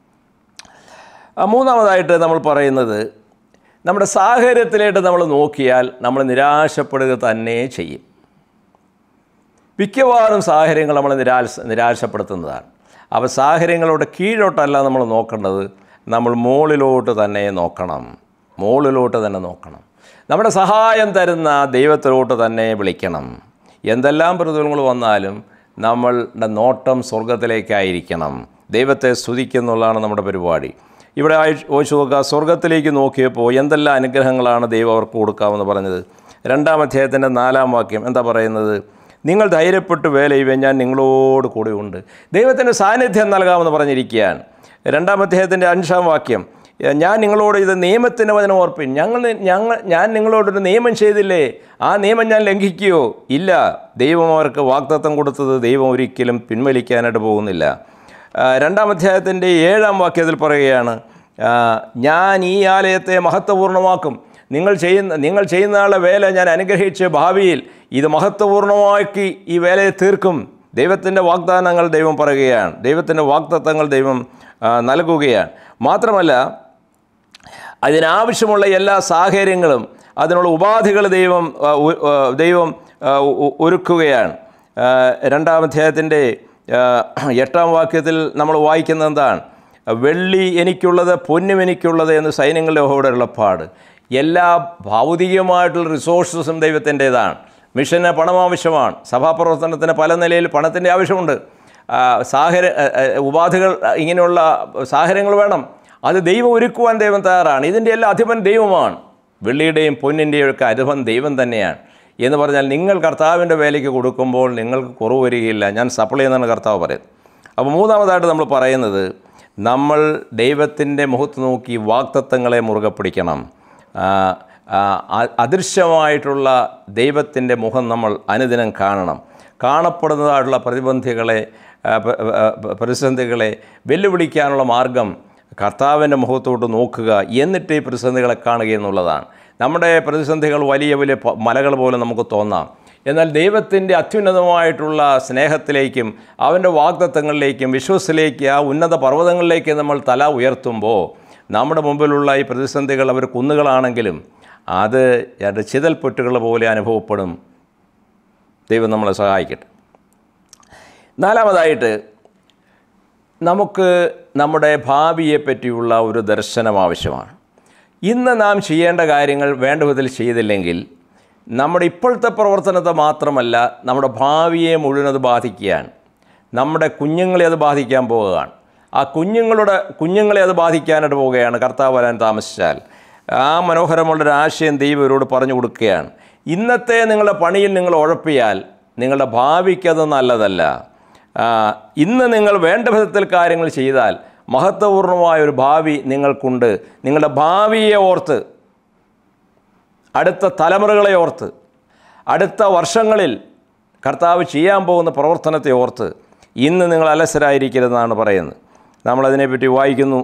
ആ, മൂന്നാമതായിട്ട് നമ്മൾ പറയുന്നത് നമ്മുടെ സാഹചര്യത്തിലായിട്ട് നമ്മൾ നോക്കിയാൽ നമ്മൾ നിരാശപ്പെടുക തന്നെ ചെയ്യും മിക്കവാറും സാഹചര്യങ്ങൾ നമ്മളെ നിരാശ നിരാശപ്പെടുത്തുന്നതാണ് അപ്പോൾ സാഹചര്യങ്ങളോട് കീഴോട്ടല്ല നമ്മൾ നോക്കേണ്ടത് നമ്മൾ മുകളിലോട്ട് തന്നെ നോക്കണം മുകളിലോട്ട് തന്നെ നോക്കണം നമ്മുടെ സഹായം തരുന്ന ദൈവത്തിലോട്ട് തന്നെ വിളിക്കണം എന്തെല്ലാം പ്രതികൂലങ്ങൾ വന്നാലും നമ്മളുടെ നോട്ടം സ്വർഗത്തിലേക്കായിരിക്കണം ദൈവത്തെ സ്തുതിക്കുന്നുള്ളതാണ് നമ്മുടെ പരിപാടി ഇവിടെ ഓച്ചു നോക്കുക സ്വർഗത്തിലേക്ക് നോക്കിയപ്പോൾ എന്തെല്ലാം അനുഗ്രഹങ്ങളാണ് ദൈവം അവർക്ക് കൊടുക്കാമെന്ന് പറഞ്ഞത് രണ്ടാം അധ്യായത്തിൻ്റെ നാലാം വാക്യം എന്താ പറയുന്നത് നിങ്ങൾ ധൈര്യപ്പെട്ട് വേല ചെയ്യുവാൻ ഞാൻ നിങ്ങളോട് കൂടെ ഉണ്ട് ദൈവത്തിൻ്റെ സാന്നിധ്യം നൽകാമെന്ന് പറഞ്ഞിരിക്കുകയാണ് രണ്ടാം അധ്യായത്തിൻ്റെ അഞ്ചാം വാക്യം "ഏ, ഞാൻ നിങ്ങളോട് ഇത് നിയമത്തിൻ്റെ വചനം ഓർപ്പിൻ ഞങ്ങൾ ഞങ്ങൾ ഞാൻ നിങ്ങളോടൊരു നിയമം ചെയ്തില്ലേ ആ നിയമം ഞാൻ ലംഘിക്കുകയോ ഇല്ല ദൈവം അവർക്ക് വാഗ്ദത്തം കൊടുത്തത് ദൈവം ഒരിക്കലും പിൻവലിക്കാനായിട്ട് പോകുന്നില്ല ആ, രണ്ടാം അധ്യായത്തിൻ്റെ ഏഴാം വാക്യത്തിൽ പറയുകയാണ് ആ, ഞാൻ ഈ ആലയത്തെ മഹത്വപൂർണ്ണമാക്കും നിങ്ങൾ ചെയ്യുന്ന നിങ്ങൾ ചെയ്യുന്ന ആളുടെ വേല ഞാൻ അനുഗ്രഹിച്ച് ഭാവിയിൽ ഇത് മഹത്വപൂർണ്ണമാക്കി ഈ വേലയെ തീർക്കും ദൈവത്തിൻ്റെ വാഗ്ദാനങ്ങൾ ദൈവം പറയുകയാണ് ദൈവത്തിൻ്റെ വാഗ്ദത്തങ്ങൾ ദൈവം ആ, നൽകുകയാണ് മാത്രമല്ല അതിനാവശ്യമുള്ള എല്ലാ സാഹചര്യങ്ങളും അതിനുള്ള ഉപാധികൾ ദൈവം ആ, ഉ- ആ, ദൈവം ആ, ഉ- ഒരുക്കുകയാണ് ആ, രണ്ടാം അധ്യായത്തിൻ്റെ ആ, എട്ടാം വാക്യത്തിൽ നമ്മൾ വായിക്കുന്നത് എന്താണ് വെള്ളി എനിക്കുള്ളത് പൊന്നും എനിക്കുള്ളത് എന്ന് സൈന്യങ്ങളുടെ യഹോവയുടെ ഉള്ളപ്പാട് എല്ലാ ഭൗതികമായിട്ടുള്ള റിസോഴ്സസും ദൈവത്തിൻ്റേതാണ് മിഷന് പണം ആവശ്യമാണ് സഭാപ്രവർത്തനത്തിന് പല നിലയിൽ പണത്തിൻ്റെ ആവശ്യമുണ്ട് ആ, സാഹചര്യ ആ, ആ, ഉപാധികൾ ആ, ഇങ്ങനെയുള്ള സാഹചര്യങ്ങൾ വേണം അത് ദൈവം ഒരുക്കുവാൻ ദൈവം തയ്യാറാണ് ഇതിൻ്റെ എല്ലാം അധിപൻ ദൈവമാണ് വെള്ളിയുടെയും പൊന്നിൻ്റെയും ഒക്കെ അധിപൻ ദൈവം തന്നെയാണ് എന്ന് പറഞ്ഞാൽ നിങ്ങൾ കർത്താവിൻ്റെ വേലയ്ക്ക് കൊടുക്കുമ്പോൾ നിങ്ങൾക്ക് കുറവ് വരികയില്ല ഞാൻ സപ്ലൈ എന്നാണ് കർത്താവ് പറയുന്നത് അപ്പോൾ മൂന്നാമതായിട്ട് നമ്മൾ പറയുന്നത് നമ്മൾ ദൈവത്തിൻ്റെ മുഖത്ത് നോക്കി വാക്തത്വങ്ങളെ മുറുകെ പിടിക്കണം ആ, ആ, അ- അദൃശ്യമായിട്ടുള്ള ദൈവത്തിൻ്റെ മുഖം നമ്മൾ അനുദിനം കാണണം കാണപ്പെടുന്നതായിട്ടുള്ള പ്രതിബന്ധികളെ ആ, പ- ആ, പ- പ്രതിസന്ധികളെ വെല്ലുവിളിക്കാനുള്ള മാർഗം കർത്താവിൻ്റെ മുഖത്തോട്ട് നോക്കുക എന്നിട്ട് ഈ പ്രതിസന്ധികളെ കാണുക എന്നുള്ളതാണ് നമ്മുടെ പ്രതിസന്ധികൾ വലിയ വലിയ പ- മലകൾ പോലെ നമുക്ക് തോന്നാം എന്നാൽ ദൈവത്തിൻ്റെ അത്യുന്നതമായിട്ടുള്ള സ്നേഹത്തിലേക്കും അവൻ്റെ വാഗ്ദത്തങ്ങളിലേക്കും വിശ്വസിലേക്ക് ആ ഉന്നത പർവ്വതങ്ങളിലേക്ക് നമ്മൾ തല ഉയർത്തുമ്പോൾ നമ്മുടെ മുമ്പിലുള്ള ഈ പ്രതിസന്ധികൾ അവർ കുന്നുകളാണെങ്കിലും അത് രണ്ട് ചിതൽപ്പൊട്ടുകൾ പോലെ അനുഭവപ്പെടും ദൈവം നമ്മളെ സഹായിക്കട്ടെ നാലാമതായിട്ട് നമുക്ക് നമ്മുടെ ഭാവിയെ പറ്റിയുള്ള ഒരു ദർശനം ആവശ്യമാണ് ഇന്ന് നാം ചെയ്യേണ്ട കാര്യങ്ങൾ വേണ്ട വിധത്തിൽ ചെയ്തില്ലെങ്കിൽ നമ്മുടെ ഇപ്പോഴത്തെ പ്രവർത്തനത്തെ മാത്രമല്ല നമ്മുടെ ഭാവിയെ മുഴുവൻ അത് ബാധിക്കുകയാണ് നമ്മുടെ കുഞ്ഞുങ്ങളെ അത് ബാധിക്കാൻ പോവുകയാണ് ആ കുഞ്ഞുങ്ങളുടെ കുഞ്ഞുങ്ങളെ അത് ബാധിക്കാനായിട്ട് പോവുകയാണ് കർത്താവ് വരാൻ താമസിച്ചാൽ ആ മനോഹരമുള്ളൊരു ആശയം ദൈവം ഇവരോട് പറഞ്ഞു കൊടുക്കുകയാണ് ഇന്നത്തെ നിങ്ങളുടെ പണിയിൽ നിങ്ങൾ ഉഴപ്പിയാൽ നിങ്ങളുടെ ഭാവിക്കത് നല്ലതല്ല ആ, ഇന്ന് നിങ്ങൾ വേണ്ട വിധത്തിൽ കാര്യങ്ങൾ ചെയ്താൽ മഹത്വപൂർണ്ണമായ ഒരു ഭാവി നിങ്ങൾക്കുണ്ട് നിങ്ങളുടെ ഭാവിയെ ഓർത്ത് അടുത്ത തലമുറകളെ ഓർത്ത് അടുത്ത വർഷങ്ങളിൽ കർത്താവ് ചെയ്യാൻ പോകുന്ന പ്രവർത്തനത്തെ ഓർത്ത് ഇന്ന് നിങ്ങൾ അലസരായിരിക്കരുതെന്നാണ് പറയുന്നത് നമ്മളതിനെപ്പറ്റി വായിക്കുന്നു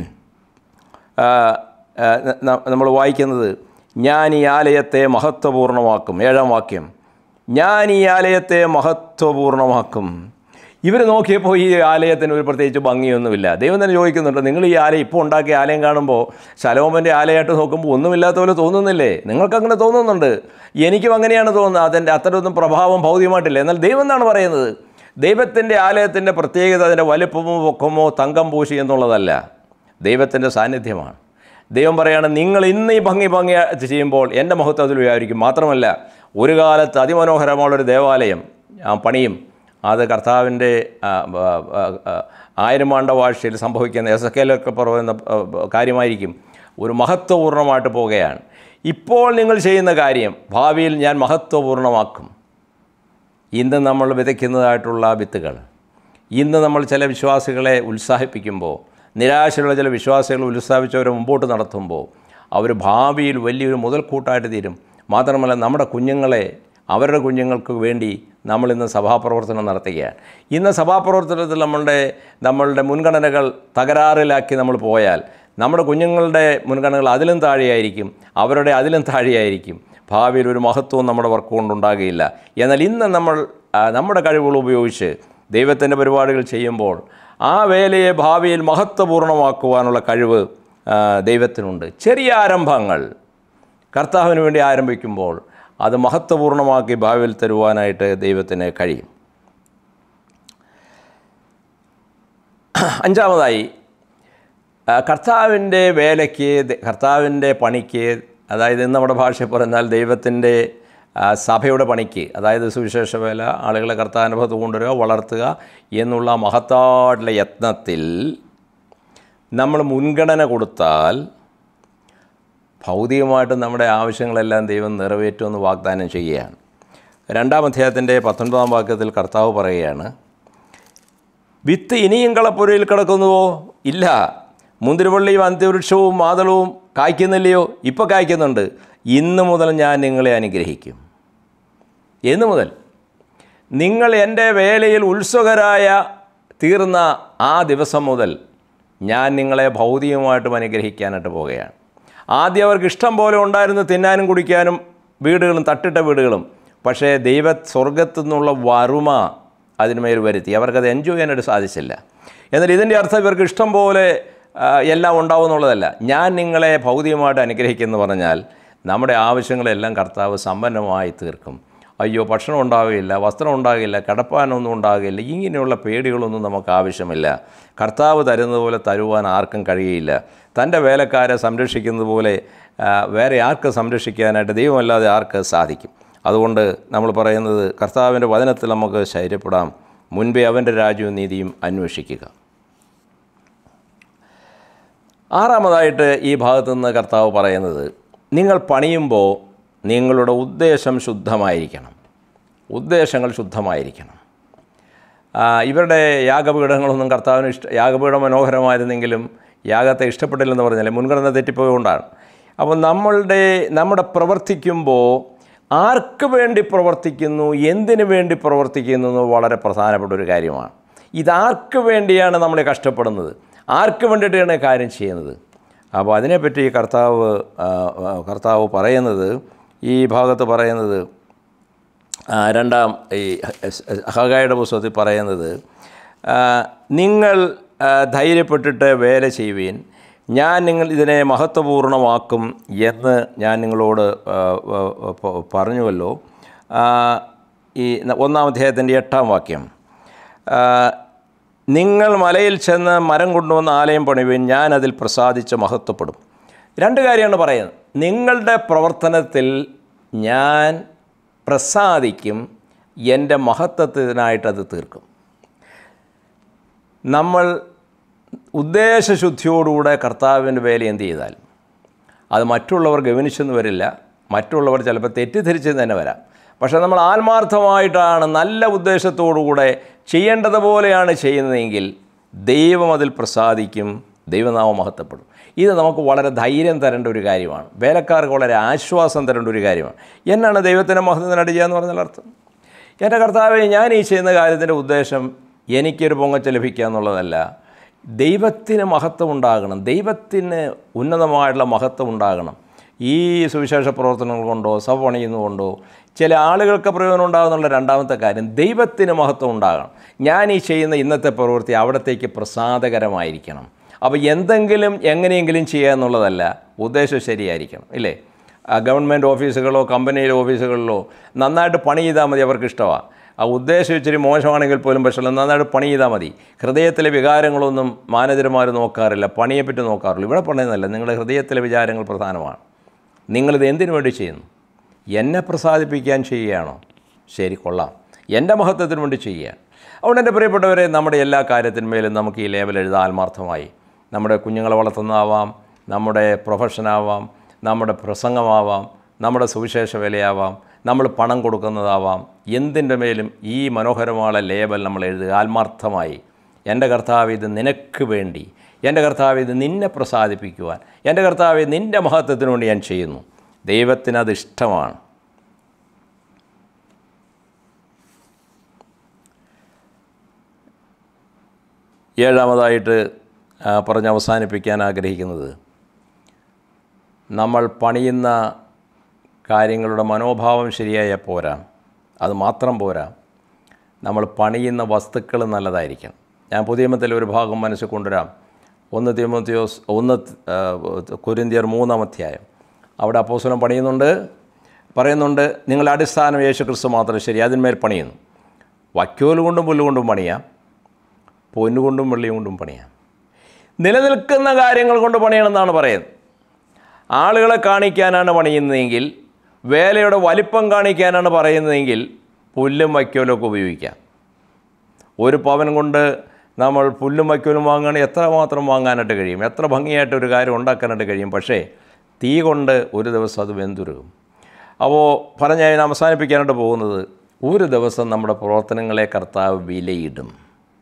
ആ, ആ, ന- നമ്മൾ വായിക്കുന്നത് ഞാൻ ഈ ആലയത്തെ മഹത്വപൂർണ്ണമാക്കും ഏഴാം വാക്യം ഞാൻ ഈ ആലയത്തെ മഹത്വപൂർണ്ണമാക്കും ഇവർ നോക്കിയപ്പോൾ ഈ ആലയത്തിന് ഒരു പ്രത്യേകിച്ച് ഭംഗിയൊന്നുമില്ല ദൈവം തന്നെ ചോദിക്കുന്നുണ്ട് നിങ്ങൾ ഈ ആലയം ഇപ്പോൾ ഉണ്ടാക്കിയ ആലയം കാണുമ്പോൾ ശലോമൻ്റെ ആലയമായിട്ട് നോക്കുമ്പോൾ ഒന്നുമില്ലാത്ത പോലെ തോന്നുന്നില്ലേ നിങ്ങൾക്കങ്ങനെ തോന്നുന്നുണ്ട് എനിക്കും അങ്ങനെയാണ് തോന്നുന്നത് അതിൻ്റെ അത്തരമൊന്നും പ്രഭാവം ഭൗതികമായിട്ടില്ല എന്നാൽ ദൈവം എന്നാണ് പറയുന്നത് ദൈവത്തിൻ്റെ ആലയത്തിൻ്റെ പ്രത്യേകത അതിൻ്റെ വലുപ്പമോ പൊക്കമോ തങ്കം പൂശി എന്നുള്ളതല്ല ദൈവത്തിൻ്റെ സാന്നിധ്യമാണ് ദൈവം പറയാണ് നിങ്ങൾ ഇന്ന് ഈ ഭംഗി ഭംഗി ചെയ്യുമ്പോൾ എൻ്റെ മഹത്വം അതിൽ വ്യാപരിക്കും മാത്രമല്ല ഒരു കാലത്ത് അതിമനോഹരമുള്ളൊരു ദേവാലയം ആ പണിയും അത് കർത്താവിൻ്റെ ആ, ആ, ആ, ആ, ആയിരം ആണ്ട വാഴ്ചയിൽ സംഭവിക്കുന്ന എസ് കെയിലൊക്കെ പറയുന്ന ആ, ആ, കാര്യമായിരിക്കും ഒരു മഹത്വപൂർണ്ണമായിട്ട് പോവുകയാണ് ഇപ്പോൾ നിങ്ങൾ ചെയ്യുന്ന കാര്യം ഭാവിയിൽ ഞാൻ മഹത്വപൂർണ്ണമാക്കും ഇന്ന് നമ്മൾ വിതയ്ക്കുന്നതായിട്ടുള്ള വിത്തുകൾ ഇന്ന് നമ്മൾ ചില വിശ്വാസികളെ ഉത്സാഹിപ്പിക്കുമ്പോൾ നിരാശയുള്ള ചില വിശ്വാസികൾ ഉത്സാഹിച്ചവരെ മുമ്പോട്ട് നടത്തുമ്പോൾ അവർ ഭാവിയിൽ വലിയൊരു മുതൽക്കൂട്ടായിട്ട് തീരും മാത്രമല്ല നമ്മുടെ കുഞ്ഞുങ്ങളെ അവരുടെ കുഞ്ഞുങ്ങൾക്ക് വേണ്ടി നമ്മളിന്ന് സഭാപ്രവർത്തനം നടത്തുകയാണ് ഇന്ന് സഭാപ്രവർത്തനത്തിൽ നമ്മളുടെ നമ്മളുടെ മുൻഗണനകൾ തകരാറിലാക്കി നമ്മൾ പോയാൽ നമ്മുടെ കുഞ്ഞുങ്ങളുടെ മുൻഗണനകൾ അതിലും താഴെയായിരിക്കും അവരുടെ അതിലും താഴെയായിരിക്കും ഭാവിയിൽ ഒരു മഹത്വവും നമ്മുടെ വർക്ക് കൊണ്ടുണ്ടാകുകയില്ല എന്നാൽ ഇന്ന് നമ്മൾ ആ, നമ്മുടെ കഴിവുകൾ ഉപയോഗിച്ച് ദൈവത്തിൻ്റെ പരിപാടികൾ ചെയ്യുമ്പോൾ ആ വേലയെ ഭാവിയിൽ മഹത്വപൂർണ്ണമാക്കുവാനുള്ള കഴിവ് ആ, ദൈവത്തിനുണ്ട് ചെറിയ ആരംഭങ്ങൾ കർത്താവിന് വേണ്ടി ആരംഭിക്കുമ്പോൾ അത് മഹത്വപൂർണ്ണമാക്കി ഭാവിയിൽ തരുവാനായിട്ട് ദൈവത്തിന് കഴിയും അഞ്ചാമതായി ആ, കർത്താവിൻ്റെ വേലയ്ക്ക് ദ- കർത്താവിൻ്റെ പണിക്ക് അതായത് ഇന്ന് നമ്മുടെ ഭാഷയിൽ പറഞ്ഞാൽ ദൈവത്തിൻ്റെ ആ, സഭയുടെ പണിക്ക് അതായത് സുവിശേഷ വേല ആളുകളെ കർത്താനുഭവത്ത് കൊണ്ടുവരിക വളർത്തുക എന്നുള്ള മഹത്തായിട്ടുള്ള യത്നത്തിൽ നമ്മൾ മുൻഗണന കൊടുത്താൽ ഭൗതികമായിട്ട് നമ്മുടെ ആവശ്യങ്ങളെല്ലാം ദൈവം നിറവേറ്റുമെന്ന് വാഗ്ദാനം ചെയ്യുകയാണ് രണ്ടാം അധ്യായത്തിൻ്റെ പത്തൊൻപതാം വാക്യത്തിൽ കർത്താവ് പറയുകയാണ് വിത്ത് ഇനിയും കളപ്പുരയിൽ കിടക്കുന്നുവോ ഇല്ല മുന്തിരിവള്ളിയും അന്ത്യവൃക്ഷവും മാതളവും കായ്ക്കുന്നില്ലയോ ഇപ്പോൾ കായ്ക്കുന്നുണ്ട് ഇന്ന് മുതൽ ഞാൻ നിങ്ങളെ അനുഗ്രഹിക്കും എന്ന് മുതൽ നിങ്ങൾ എൻ്റെ വേലയിൽ ഉത്സുകരായ തീർന്ന ആ ദിവസം മുതൽ ഞാൻ നിങ്ങളെ ഭൗതികമായിട്ടും അനുഗ്രഹിക്കാനായിട്ട് പോവുകയാണ് ആദ്യം അവർക്ക് ഇഷ്ടം പോലെ ഉണ്ടായിരുന്നു തിന്നാനും കുടിക്കാനും വീടുകളും തട്ടിട്ട വീടുകളും പക്ഷേ ദൈവ സ്വർഗത്തു നിന്നുള്ള വറുമ അതിനുമേൽ വരുത്തി അവർക്കത് എൻജോയ് ചെയ്യാനായിട്ട് സാധിച്ചില്ല എന്നാൽ ഇതിൻ്റെ അർത്ഥം ഇവർക്ക് ഇഷ്ടം പോലെ ആ, എല്ലാം ഉണ്ടാവും എന്നുള്ളതല്ല ഞാൻ നിങ്ങളെ ഭൗതികമായിട്ട് അനുഗ്രഹിക്കുമെന്ന് പറഞ്ഞാൽ നമ്മുടെ ആവശ്യങ്ങളെല്ലാം കർത്താവ് സമ്പന്നമായി തീർക്കും അയ്യോ ഭക്ഷണം ഉണ്ടാവുകയില്ല വസ്ത്രം ഉണ്ടാകില്ല കിടപ്പാനൊന്നും ഉണ്ടാകില്ല ഇങ്ങനെയുള്ള പേടികളൊന്നും നമുക്ക് ആവശ്യമില്ല കർത്താവ് തരുന്നത് പോലെ തരുവാൻ ആർക്കും കഴിയില്ല തൻ്റെ വേലക്കാരെ സംരക്ഷിക്കുന്നത് പോലെ ആ, വേറെ ആർക്ക് സംരക്ഷിക്കാനായിട്ട് ദൈവമല്ലാതെ ആർക്ക് സാധിക്കും അതുകൊണ്ട് നമ്മൾ പറയുന്നത് കർത്താവിൻ്റെ വചനത്തിൽ നമുക്ക് ശൈര്യപ്പെടാം മുൻപേ അവൻ്റെ രാജ്യവും നീതിയും അന്വേഷിക്കുക ആറാമതായിട്ട് ഈ ഭാഗത്തു നിന്ന് കർത്താവ് പറയുന്നത് നിങ്ങൾ പണിയുമ്പോൾ നിങ്ങളുടെ ഉദ്ദേശം ശുദ്ധമായിരിക്കണം ഉദ്ദേശങ്ങൾ ശുദ്ധമായിരിക്കണം ആ, ഇവരുടെ യാഗപീഠങ്ങളൊന്നും കർത്താവിന് ഇഷ്ട യാഗപീഠം മനോഹരമായിരുന്നെങ്കിലും യാഗത്തെ ഇഷ്ടപ്പെട്ടില്ലെന്ന് പറഞ്ഞാൽ മുൻഗണന തെറ്റിപ്പോയതുകൊണ്ടാണ് അപ്പോൾ നമ്മളുടെ നമ്മുടെ പ്രവർത്തിക്കുമ്പോൾ ആർക്ക് വേണ്ടി പ്രവർത്തിക്കുന്നു എന്തിനു വേണ്ടി പ്രവർത്തിക്കുന്നു എന്ന് വളരെ പ്രധാനപ്പെട്ട ഒരു കാര്യമാണ് ഇതാർക്ക് വേണ്ടിയാണ് നമ്മൾ കഷ്ടപ്പെടുന്നത് ആർക്ക് വേണ്ടിയിട്ടാണ് ഈ കാര്യം ചെയ്യുന്നത് അപ്പോൾ അതിനെപ്പറ്റി കർത്താവ് ആ, ആ, കർത്താവ് പറയുന്നത് ഈ ഭാഗത്ത് പറയുന്നത് ആ, രണ്ടാം ഈ ഹഗായുടെ പുസ്തകത്തിൽ പറയുന്നത് ആ, നിങ്ങൾ ആ, ധൈര്യപ്പെട്ടിട്ട് വേല ചെയ്യുവീൻ ഞാൻ നിങ്ങൾ ഇതിനെ മഹത്വപൂർണ്ണമാക്കും എന്ന് ഞാൻ നിങ്ങളോട് ആ, ആ, പ- പറഞ്ഞുവല്ലോ ആ, ഈ ഒന്നാം അധ്യായത്തിൻ്റെ എട്ടാം വാക്യം ആ, നിങ്ങൾ മലയിൽ ചെന്ന് മരം കൊണ്ടുവന്ന് ആലയം പണിവീൻ ഞാൻ അതിൽ പ്രസാദിച്ച് മഹത്വപ്പെടും രണ്ട് കാര്യമാണ് പറയുന്നത് നിങ്ങളുടെ പ്രവർത്തനത്തിൽ ഞാൻ പ്രസാദിക്കും എൻ്റെ മഹത്വത്തിനായിട്ടത് തീർക്കും നമ്മൾ ഉദ്ദേശശുദ്ധിയോടുകൂടെ കർത്താവിൻ്റെ വേല എന്ത് ചെയ്താൽ അത് മറ്റുള്ളവർ ഗവനിച്ചെന്ന് വരില്ല മറ്റുള്ളവർ ചിലപ്പോൾ തെറ്റിദ്ധരിച്ചെന്ന് തന്നെ വരാം പക്ഷേ നമ്മൾ ആത്മാർത്ഥമായിട്ടാണ് നല്ല ഉദ്ദേശത്തോടുകൂടെ ചെയ്യേണ്ടതുപോലെയാണ് ചെയ്യുന്നതെങ്കിൽ ദൈവം അതിൽ പ്രസാദിക്കും ദൈവനാമം മഹത്വപ്പെടും ഇത് നമുക്ക് വളരെ ധൈര്യം തരേണ്ട ഒരു കാര്യമാണ് വേലക്കാർക്ക് വളരെ ആശ്വാസം തരേണ്ട ഒരു കാര്യമാണ് എന്നാണ് ദൈവത്തിൻ്റെ മഹത്വത്തിനായിട്ട് ചെയ്യാന്ന് പറഞ്ഞാൽ അർത്ഥം എൻ്റെ കർത്താവെ ഞാൻ ഈ ചെയ്യുന്ന കാര്യത്തിൻ്റെ ഉദ്ദേശം എനിക്കൊരു പൊങ്ങച്ച ലഭിക്കുക എന്നുള്ളതല്ല ദൈവത്തിന് മഹത്വം ഉണ്ടാകണം ദൈവത്തിന് ഉന്നതമായിട്ടുള്ള മഹത്വം ഉണ്ടാകണം ഈ സുവിശേഷ പ്രവർത്തനങ്ങൾ കൊണ്ടോ സഭ പണിയുന്നതുകൊണ്ടോ ചില ആളുകൾക്ക് പ്രയോജനം ഉണ്ടാകുന്നുള്ള രണ്ടാമത്തെ കാര്യം ദൈവത്തിന് മഹത്വം ഉണ്ടാകണം ഞാൻ ഈ ചെയ്യുന്ന ഇന്നത്തെ പ്രവൃത്തി അവിടത്തേക്ക് പ്രസാദകരമായിരിക്കണം അപ്പോൾ എന്തെങ്കിലും എങ്ങനെയെങ്കിലും ചെയ്യുക എന്നുള്ളതല്ല ഉദ്ദേശം ശരിയായിരിക്കണം ഇല്ലേ ആ ഗവൺമെൻറ് ഓഫീസുകളോ കമ്പനിയിലെ ഓഫീസുകളിലോ നന്നായിട്ട് പണി ചെയ്താൽ മതി അവർക്ക് ഇഷ്ടമാണ് ആ ഉദ്ദേശം ഇച്ചിരി മോശമാണെങ്കിൽ പോലും പക്ഷേ നന്നായിട്ട് പണി ചെയ്താൽ മതി ഹൃദയത്തിലെ വികാരങ്ങളൊന്നും മാനേജർമാർ നോക്കാറില്ല പണിയെപ്പറ്റി നോക്കാറില്ല ഇവിടെ പറയുന്നതല്ല നിങ്ങളുടെ ഹൃദയത്തിലെ വിചാരങ്ങൾ പ്രധാനമാണ് നിങ്ങളിത് എന്തിനു വേണ്ടി ചെയ്യുന്നു എന്നെ പ്രസാദിപ്പിക്കാൻ ചെയ്യുകയാണോ ശരി കൊള്ളാം എൻ്റെ മഹത്വത്തിന് വേണ്ടി ചെയ്യുക അതുകൊണ്ട് എൻ്റെ പ്രിയപ്പെട്ടവരെ നമ്മുടെ എല്ലാ കാര്യത്തിന്മേലും നമുക്ക് ഈ ലേബൽ എഴുതാൻ ആത്മാർത്ഥമായി നമ്മുടെ കുഞ്ഞുങ്ങളെ വളർത്തുന്നതാവാം നമ്മുടെ പ്രൊഫഷനാവാം നമ്മുടെ പ്രസംഗമാവാം നമ്മുടെ സുവിശേഷ വിലയാവാം നമ്മൾ പണം കൊടുക്കുന്നതാവാം എന്തിൻ്റെ മേലും ഈ മനോഹരമായ ലേബൽ നമ്മൾ എഴുതുക ആത്മാർത്ഥമായി എൻ്റെ കർത്താവ് ഇത് നിനക്ക് വേണ്ടി എൻ്റെ കർത്താവ് ഇത് നിന്നെ പ്രസാദിപ്പിക്കുവാൻ എൻ്റെ കർത്താവ് നിൻ്റെ മഹത്വത്തിന് വേണ്ടി ഞാൻ ചെയ്യുന്നു ദൈവത്തിനത് ഇഷ്ടമാണ് ഏഴാമതായിട്ട് ആ, പറഞ്ഞ് അവസാനിപ്പിക്കാൻ ആഗ്രഹിക്കുന്നത് നമ്മൾ പണിയുന്ന കാര്യങ്ങളുടെ മനോഭാവം ശരിയായ പോരാ അത് മാത്രം പോരാ നമ്മൾ പണിയുന്ന വസ്തുക്കൾ നല്ലതായിരിക്കണം ഞാൻ പുതിയ നിയമത്തിലെ ഒരു ഭാഗം മനസ്സിൽ കൊണ്ടുവരാം ഒന്ന് തിമോത്തിയോസ് ഒന്ന് ആ, കൊരിന്തിയർ മൂന്നാം അധ്യായം അവിടെ അപ്പോസ്തലൻ പണിയുന്നുണ്ട് പറയുന്നുണ്ട് നിങ്ങളുടെ അടിസ്ഥാനം യേശു ക്രിസ്തു മാത്രം ശരി അതിന്മേൽ പണിയുന്നു വൈക്കോൽ കൊണ്ടും പുല്ലുകൊണ്ടും പണിയാം പൊന്നുകൊണ്ടും വെള്ളി കൊണ്ടും പണിയാം നിലനിൽക്കുന്ന കാര്യങ്ങൾ കൊണ്ട് പണിയണമെന്നാണ് പറയുന്നത് ആളുകളെ കാണിക്കാനാണ് പണിയുന്നതെങ്കിൽ വേലയുടെ വലിപ്പം കാണിക്കാനാണ് പറയുന്നതെങ്കിൽ പുല്ലും വൈക്കോലൊക്കെ ഉപയോഗിക്കാം ഒരു പവൻ കൊണ്ട് നമ്മൾ പുല്ലും വൈക്കോലും വാങ്ങുകയാണെങ്കിൽ എത്ര മാത്രം വാങ്ങാനായിട്ട് കഴിയും എത്ര ഭംഗിയായിട്ട് ഒരു കാര്യം ഉണ്ടാക്കാനായിട്ട് കഴിയും പക്ഷേ തീ കൊണ്ട് ഒരു ദിവസം അത് വെന്തുരുകും അപ്പോൾ പറഞ്ഞ് ഞാൻ അവസാനിപ്പിക്കാനായിട്ട് പോകുന്നത് ഒരു ദിവസം നമ്മുടെ പ്രവർത്തനങ്ങളെ കർത്താവ് വിലയിടും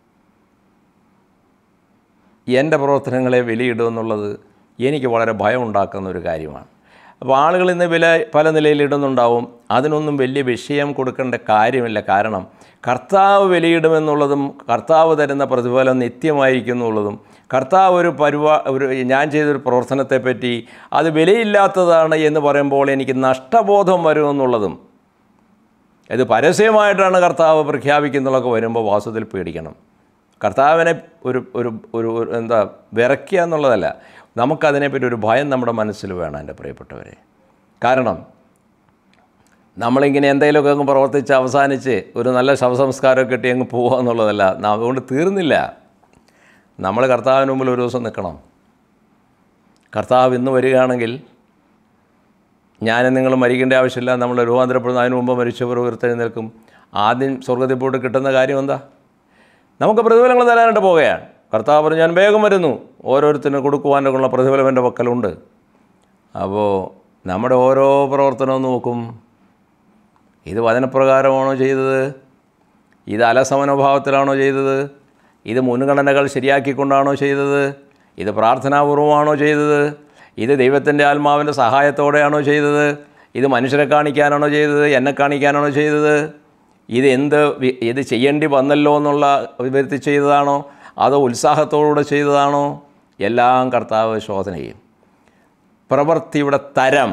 എൻ്റെ പ്രവർത്തനങ്ങളെ വിലയിടുമെന്നുള്ളത് എനിക്ക് വളരെ ഭയം ഉണ്ടാക്കുന്ന ഒരു കാര്യമാണ് അപ്പോൾ ആളുകൾ ഇന്ന് വില പല നിലയിൽ ഇടുന്നുണ്ടാവും അതിനൊന്നും വലിയ വിഷയം കൊടുക്കേണ്ട കാര്യമില്ല കാരണം കർത്താവ് വിലയിടുമെന്നുള്ളതും കർത്താവ് തരുന്ന പ്രതിഫലം നിത്യമായിരിക്കും എന്നുള്ളതും കർത്താവ് ഒരു പരിപാ ഒരു ഞാൻ ചെയ്തൊരു പ്രവർത്തനത്തെപ്പറ്റി അത് വിലയില്ലാത്തതാണ് എന്ന് പറയുമ്പോൾ എനിക്ക് നഷ്ടബോധം വരുമെന്നുള്ളതും ഇത് പരസ്യമായിട്ടാണ് കർത്താവ് പ്രഖ്യാപിക്കുന്നതൊക്കെ വരുമ്പോൾ വാസ്തവത്തിൽ പേടിക്കണം കർത്താവിനെ ഒരു ഒരു ഒരു ഒരു എന്താ വിറയ്ക്കുക എന്നുള്ളതല്ല നമുക്കതിനെപ്പറ്റി ഒരു ഭയം നമ്മുടെ മനസ്സിൽ വേണം എൻ്റെ പ്രിയപ്പെട്ടവരെ കാരണം നമ്മളിങ്ങനെ എന്തെങ്കിലുമൊക്കെ അങ്ങ് പ്രവർത്തിച്ച് അവസാനിച്ച് ഒരു നല്ല ശവസംസ്കാരമൊക്കെ കിട്ടി അങ്ങ് പോകുക എന്നുള്ളതല്ല ന- അതുകൊണ്ട് തീർന്നില്ല നമ്മൾ കർത്താവിന് മുമ്പിൽ ഒരു ദിവസം നിൽക്കണം കർത്താവ് ഇന്ന് വരികയാണെങ്കിൽ ഞാനും നിങ്ങൾ മരിക്കേണ്ട ആവശ്യമില്ല നമ്മൾ രൂപാന്തരപ്പെടുന്ന അതിന് മുമ്പ് മരിച്ചവർ ഉയർത്തെഴുന്നേൽക്കും ആദ്യം സ്വർഗത്തിൽ പോയിട്ട് കിട്ടുന്ന കാര്യം എന്താ നമുക്ക് പ്രതിഫലങ്ങൾ തരാനായിട്ട് പോവുകയാണ് കർത്താവ് പറഞ്ഞു ഞാൻ വേഗം വരുന്നു ഓരോരുത്തരും കൊടുക്കുവാനുള്ള പ്രതിഫലം എൻ്റെ പക്കലുണ്ട് അപ്പോൾ നമ്മുടെ ഓരോ പ്രവർത്തനവും നോക്കും ഇത് വചനപ്രകാരമാണോ ചെയ്തത് ഇത് അലസമനോഭാവത്തിലാണോ ചെയ്തത് ഇത് മുൻഗണനകൾ ശരിയാക്കിക്കൊണ്ടാണോ ചെയ്തത് ഇത് പ്രാർത്ഥനാപൂർവമാണോ ചെയ്തത് ഇത് ദൈവത്തിൻ്റെ ആത്മാവിൻ്റെ സഹായത്തോടെയാണോ ചെയ്തത് ഇത് മനുഷ്യരെ കാണിക്കാനാണോ ചെയ്തത് എന്നെ കാണിക്കാനാണോ ചെയ്തത് ഇത് എന്ത് വി- ഇത് ചെയ്യേണ്ടി വന്നല്ലോ എന്നുള്ള വിവരത്തിൽ ചെയ്തതാണോ അതോ ഉത്സാഹത്തോടുകൂടെ ചെയ്തതാണോ എല്ലാം കർത്താവ് ശോധന ചെയ്യും പ്രവൃത്തിയുടെ തരം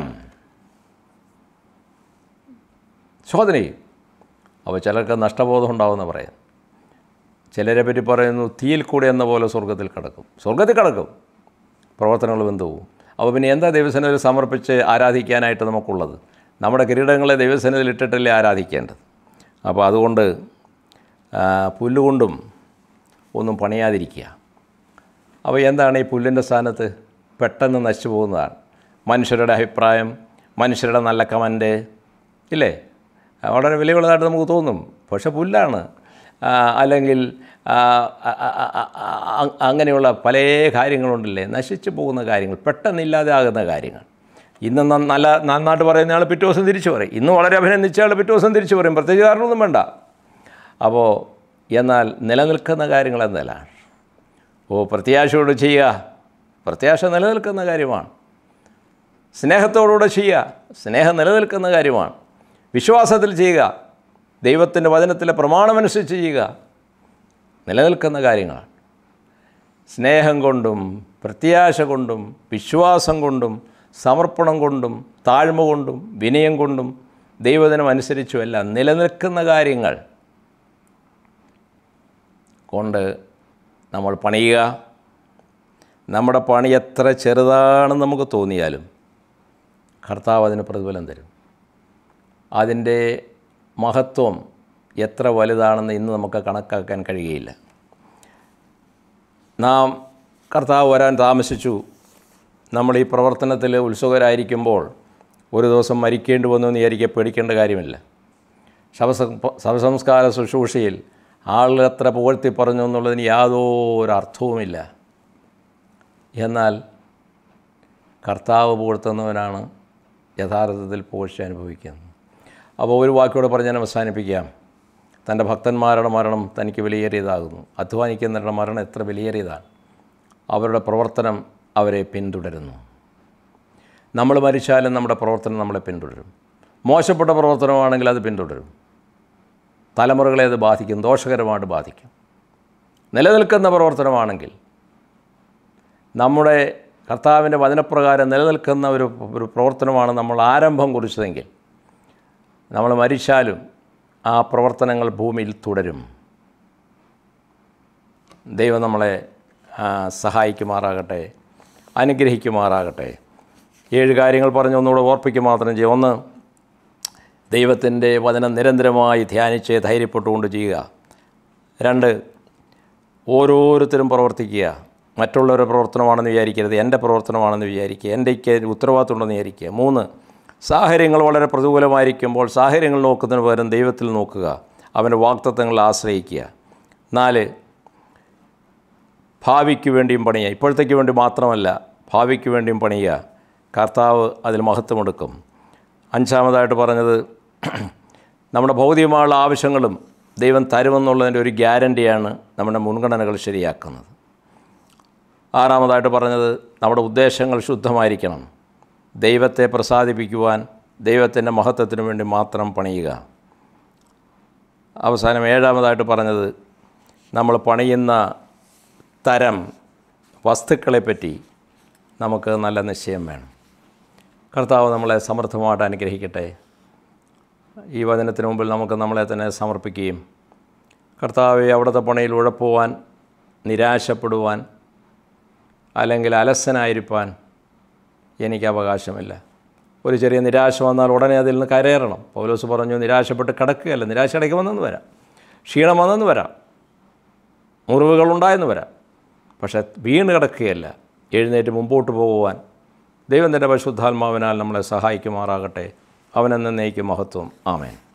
ശോധന ചെയ്യും അപ്പോൾ ചിലർക്ക് നഷ്ടബോധം ഉണ്ടാവുമെന്ന് പറയാം ചിലരെ പറ്റി പറയുന്നു തീയിൽ കൂടെ എന്ന പോലെ സ്വർഗത്തിൽ കിടക്കും സ്വർഗത്തിൽ കിടക്കും പ്രവർത്തനങ്ങൾ ബന്ധവും അപ്പോൾ പിന്നെ എന്താ ദൈവസേനയിൽ സമർപ്പിച്ച് ആരാധിക്കാനായിട്ട് നമുക്കുള്ളത് നമ്മുടെ കിരീടങ്ങളെ ദൈവസേനയിൽ ഇട്ടിട്ടല്ലേ ആരാധിക്കേണ്ടത് അപ്പോൾ അതുകൊണ്ട് ആ, പുല്ലുകൊണ്ടും ഒന്നും പണിയാതിരിക്കുക അപ്പോൾ എന്താണ് ഈ പുല്ലിൻ്റെ സ്ഥാനത്ത് പെട്ടെന്ന് നശിച്ചു പോകുന്നതാണ് മനുഷ്യരുടെ അഭിപ്രായം മനുഷ്യരുടെ നല്ല കമൻറ്റ് ഇല്ലേ ആ, വളരെ വിലയുള്ളതായിട്ട് നമുക്ക് തോന്നും പക്ഷെ പുല്ലാണ് ആ, അല്ലെങ്കിൽ ആ, ആ, ആ, ആ, ആ, ആ, അങ്ങനെയുള്ള പല കാര്യങ്ങളുണ്ടല്ലേ നശിച്ചു പോകുന്ന കാര്യങ്ങൾ പെട്ടെന്നില്ലാതെ ആകുന്ന കാര്യങ്ങൾ ഇന്ന് നന്ന- നല്ല നന്നായിട്ട് പറയുന്ന ആൾ പിറ്റേ ദിവസം തിരിച്ചു പറയും ഇന്ന് വളരെ അഭിനന്ദിച്ച ആൾ പിറ്റേ ദിവസം തിരിച്ചു പറയും പ്രത്യേകിച്ച് കാരണമൊന്നും വേണ്ട അപ്പോൾ എന്നാൽ നിലനിൽക്കുന്ന കാര്യങ്ങൾ എന്തെല്ലാം ഓ പ്രത്യാശയോട് ചെയ്യുക പ്രത്യാശ നിലനിൽക്കുന്ന കാര്യമാണ് സ്നേഹത്തോടുകൂടെ ചെയ്യുക സ്നേഹം നിലനിൽക്കുന്ന കാര്യമാണ് വിശ്വാസത്തിൽ ചെയ്യുക ദൈവത്തിൻ്റെ വചനത്തിലെ പ്രമാണമനുസരിച്ച് ചെയ്യുക നിലനിൽക്കുന്ന കാര്യങ്ങളാണ് സ്നേഹം കൊണ്ടും പ്രത്യാശ കൊണ്ടും വിശ്വാസം കൊണ്ടും സമർപ്പണം കൊണ്ടും താഴ്മ കൊണ്ടും വിനയം കൊണ്ടും ദൈവദിനം അനുസരിച്ചുമെല്ലാം നിലനിൽക്കുന്ന കാര്യങ്ങൾ കൊണ്ട് നമ്മൾ പണിയുക നമ്മുടെ പണി എത്ര ചെറുതാണെന്ന് നമുക്ക് തോന്നിയാലും കർത്താവ് അതിന് പ്രതിഫലം തരും അതിൻ്റെ മഹത്വം എത്ര വലുതാണെന്ന് ഇന്ന് നമുക്ക് കണക്കാക്കാൻ കഴിയുകയില്ല നാം കർത്താവ് വരാൻ താമസിച്ചു നമ്മൾ ഈ പ്രവർത്തനത്തിൽ ഉത്സുകരായിരിക്കുമ്പോൾ ഒരു ദിവസം മരിക്കേണ്ടി വന്നു എന്ന് വിചാരിക്കുക പേടിക്കേണ്ട കാര്യമില്ല ശവസ ശവസംസ്കാര ശുശ്രൂഷയിൽ ആളുകൾ എത്ര പുകഴ്ത്തി പറഞ്ഞു എന്നുള്ളതിന് യാതൊരു അർത്ഥവുമില്ല എന്നാൽ കർത്താവ് പുകഴ്ത്തുന്നവനാണ് യഥാർത്ഥത്തിൽ പുകഴ്ച അനുഭവിക്കുന്നത് അപ്പോൾ ഒരു വാക്കോട് പറഞ്ഞ് ഞാൻ അവസാനിപ്പിക്കാം തൻ്റെ ഭക്തന്മാരുടെ മരണം തനിക്ക് വിലയേറിയതാകുന്നു അധ്വാനിക്കുന്നവരുടെ മരണം എത്ര വിലയേറിയതാണ് അവരുടെ പ്രവർത്തനം അവരെ പിന്തുടരുന്നു നമ്മൾ മരിച്ചാലും നമ്മുടെ പ്രവർത്തനം നമ്മളെ പിന്തുടരും മോശപ്പെട്ട പ്രവർത്തനമാണെങ്കിൽ അത് പിന്തുടരും തലമുറകളെ അത് ബാധിക്കും ദോഷകരമായിട്ട് ബാധിക്കും നിലനിൽക്കുന്ന പ്രവർത്തനമാണെങ്കിൽ നമ്മുടെ കർത്താവിൻ്റെ വചനപ്രകാരം നിലനിൽക്കുന്ന ഒരു ഒരു പ്രവർത്തനമാണ് നമ്മൾ ആരംഭം കുറിച്ചതെങ്കിൽ നമ്മൾ മരിച്ചാലും ആ പ്രവർത്തനങ്ങൾ ഭൂമിയിൽ തുടരും ദൈവം നമ്മളെ ആ, സഹായിക്കുമാറാകട്ടെ അനുഗ്രഹിക്കുമാറാകട്ടെ ഏഴ് കാര്യങ്ങൾ പറഞ്ഞ് ഒന്നുകൂടെ ഓർപ്പിക്കുക മാത്രം ചെയ്യും ഒന്ന് ദൈവത്തിൻ്റെ വചനം നിരന്തരമായി ധ്യാനിച്ച് ധൈര്യപ്പെട്ടുകൊണ്ട് ചെയ്യുക രണ്ട് ഓരോരുത്തരും പ്രവർത്തിക്കുക മറ്റുള്ളവരുടെ പ്രവർത്തനമാണെന്ന് വിചാരിക്കരുത് എൻ്റെ പ്രവർത്തനമാണെന്ന് വിചാരിക്കുക എൻ്റെക്ക് ഉത്തരവാദിത്തമുണ്ടെന്ന് വിചാരിക്കുക മൂന്ന് സാഹചര്യങ്ങൾ വളരെ പ്രതികൂലമായിരിക്കുമ്പോൾ സാഹചര്യങ്ങൾ നോക്കുന്നതിന് പകരം ദൈവത്തിൽ നോക്കുക അവൻ്റെ വാക്തത്വങ്ങളിൽ ആശ്രയിക്കുക നാല് ഭാവിക്ക് വേണ്ടിയും പണിയുക ഇപ്പോഴത്തേക്ക് വേണ്ടി മാത്രമല്ല ഭാവിക്ക് വേണ്ടിയും പണിയുക കർത്താവ് അതിൽ മഹത്വമെടുക്കും അഞ്ചാമതായിട്ട് പറഞ്ഞത് നമ്മുടെ ഭൗതികമായുള്ള ആവശ്യങ്ങളും ദൈവം തരുമെന്നുള്ളതിൻ്റെ ഒരു ഗ്യാരണ്ടിയാണ് നമ്മുടെ മുൻഗണനകൾ ശരിയാക്കുന്നത് ആറാമതായിട്ട് പറഞ്ഞത് നമ്മുടെ ഉദ്ദേശങ്ങൾ ശുദ്ധമായിരിക്കണം ദൈവത്തെ പ്രസാദിപ്പിക്കുവാൻ ദൈവത്തിൻ്റെ മഹത്വത്തിന് വേണ്ടി മാത്രം പണിയുക അവസാനം ഏഴാമതായിട്ട് പറഞ്ഞത് നമ്മൾ പണിയുന്ന തരം വസ്തുക്കളെപ്പറ്റി നമുക്ക് നല്ല നിശ്ചയം വേണം കർത്താവ് നമ്മളെ സമൃദ്ധമായിട്ട് അനുഗ്രഹിക്കട്ടെ ഈ വചനത്തിന് മുമ്പിൽ നമുക്ക് നമ്മളെ തന്നെ സമർപ്പിക്കുകയും കർത്താവെ അവിടുത്തെ പണിയിൽ ഉഴപ്പുവാൻ നിരാശപ്പെടുവാൻ അല്ലെങ്കിൽ അലസനായിരിക്കാൻ എനിക്ക് അവകാശമില്ല ഒരു ചെറിയ നിരാശ വന്നാൽ ഉടനെ അതിൽ നിന്ന് കരയറണം പൗലോസ് പറഞ്ഞു നിരാശപ്പെട്ട് കിടക്കുകയല്ല നിരാശ ഇടയ്ക്ക് വന്നെന്ന് വരാം ക്ഷീണം വന്നെന്ന് വരാം മുറിവുകളുണ്ടായെന്ന് വരാം പക്ഷേ വീണ് കിടക്കുകയല്ല എഴുന്നേറ്റ് മുമ്പോട്ട് പോകുവാൻ ദൈവം തൻ്റെ പരിശുദ്ധാത്മാവിനാൽ നമ്മളെ സഹായിക്കുമാറാകട്ടെ അവനെന്നേക്കും മഹത്വം ആമേൻ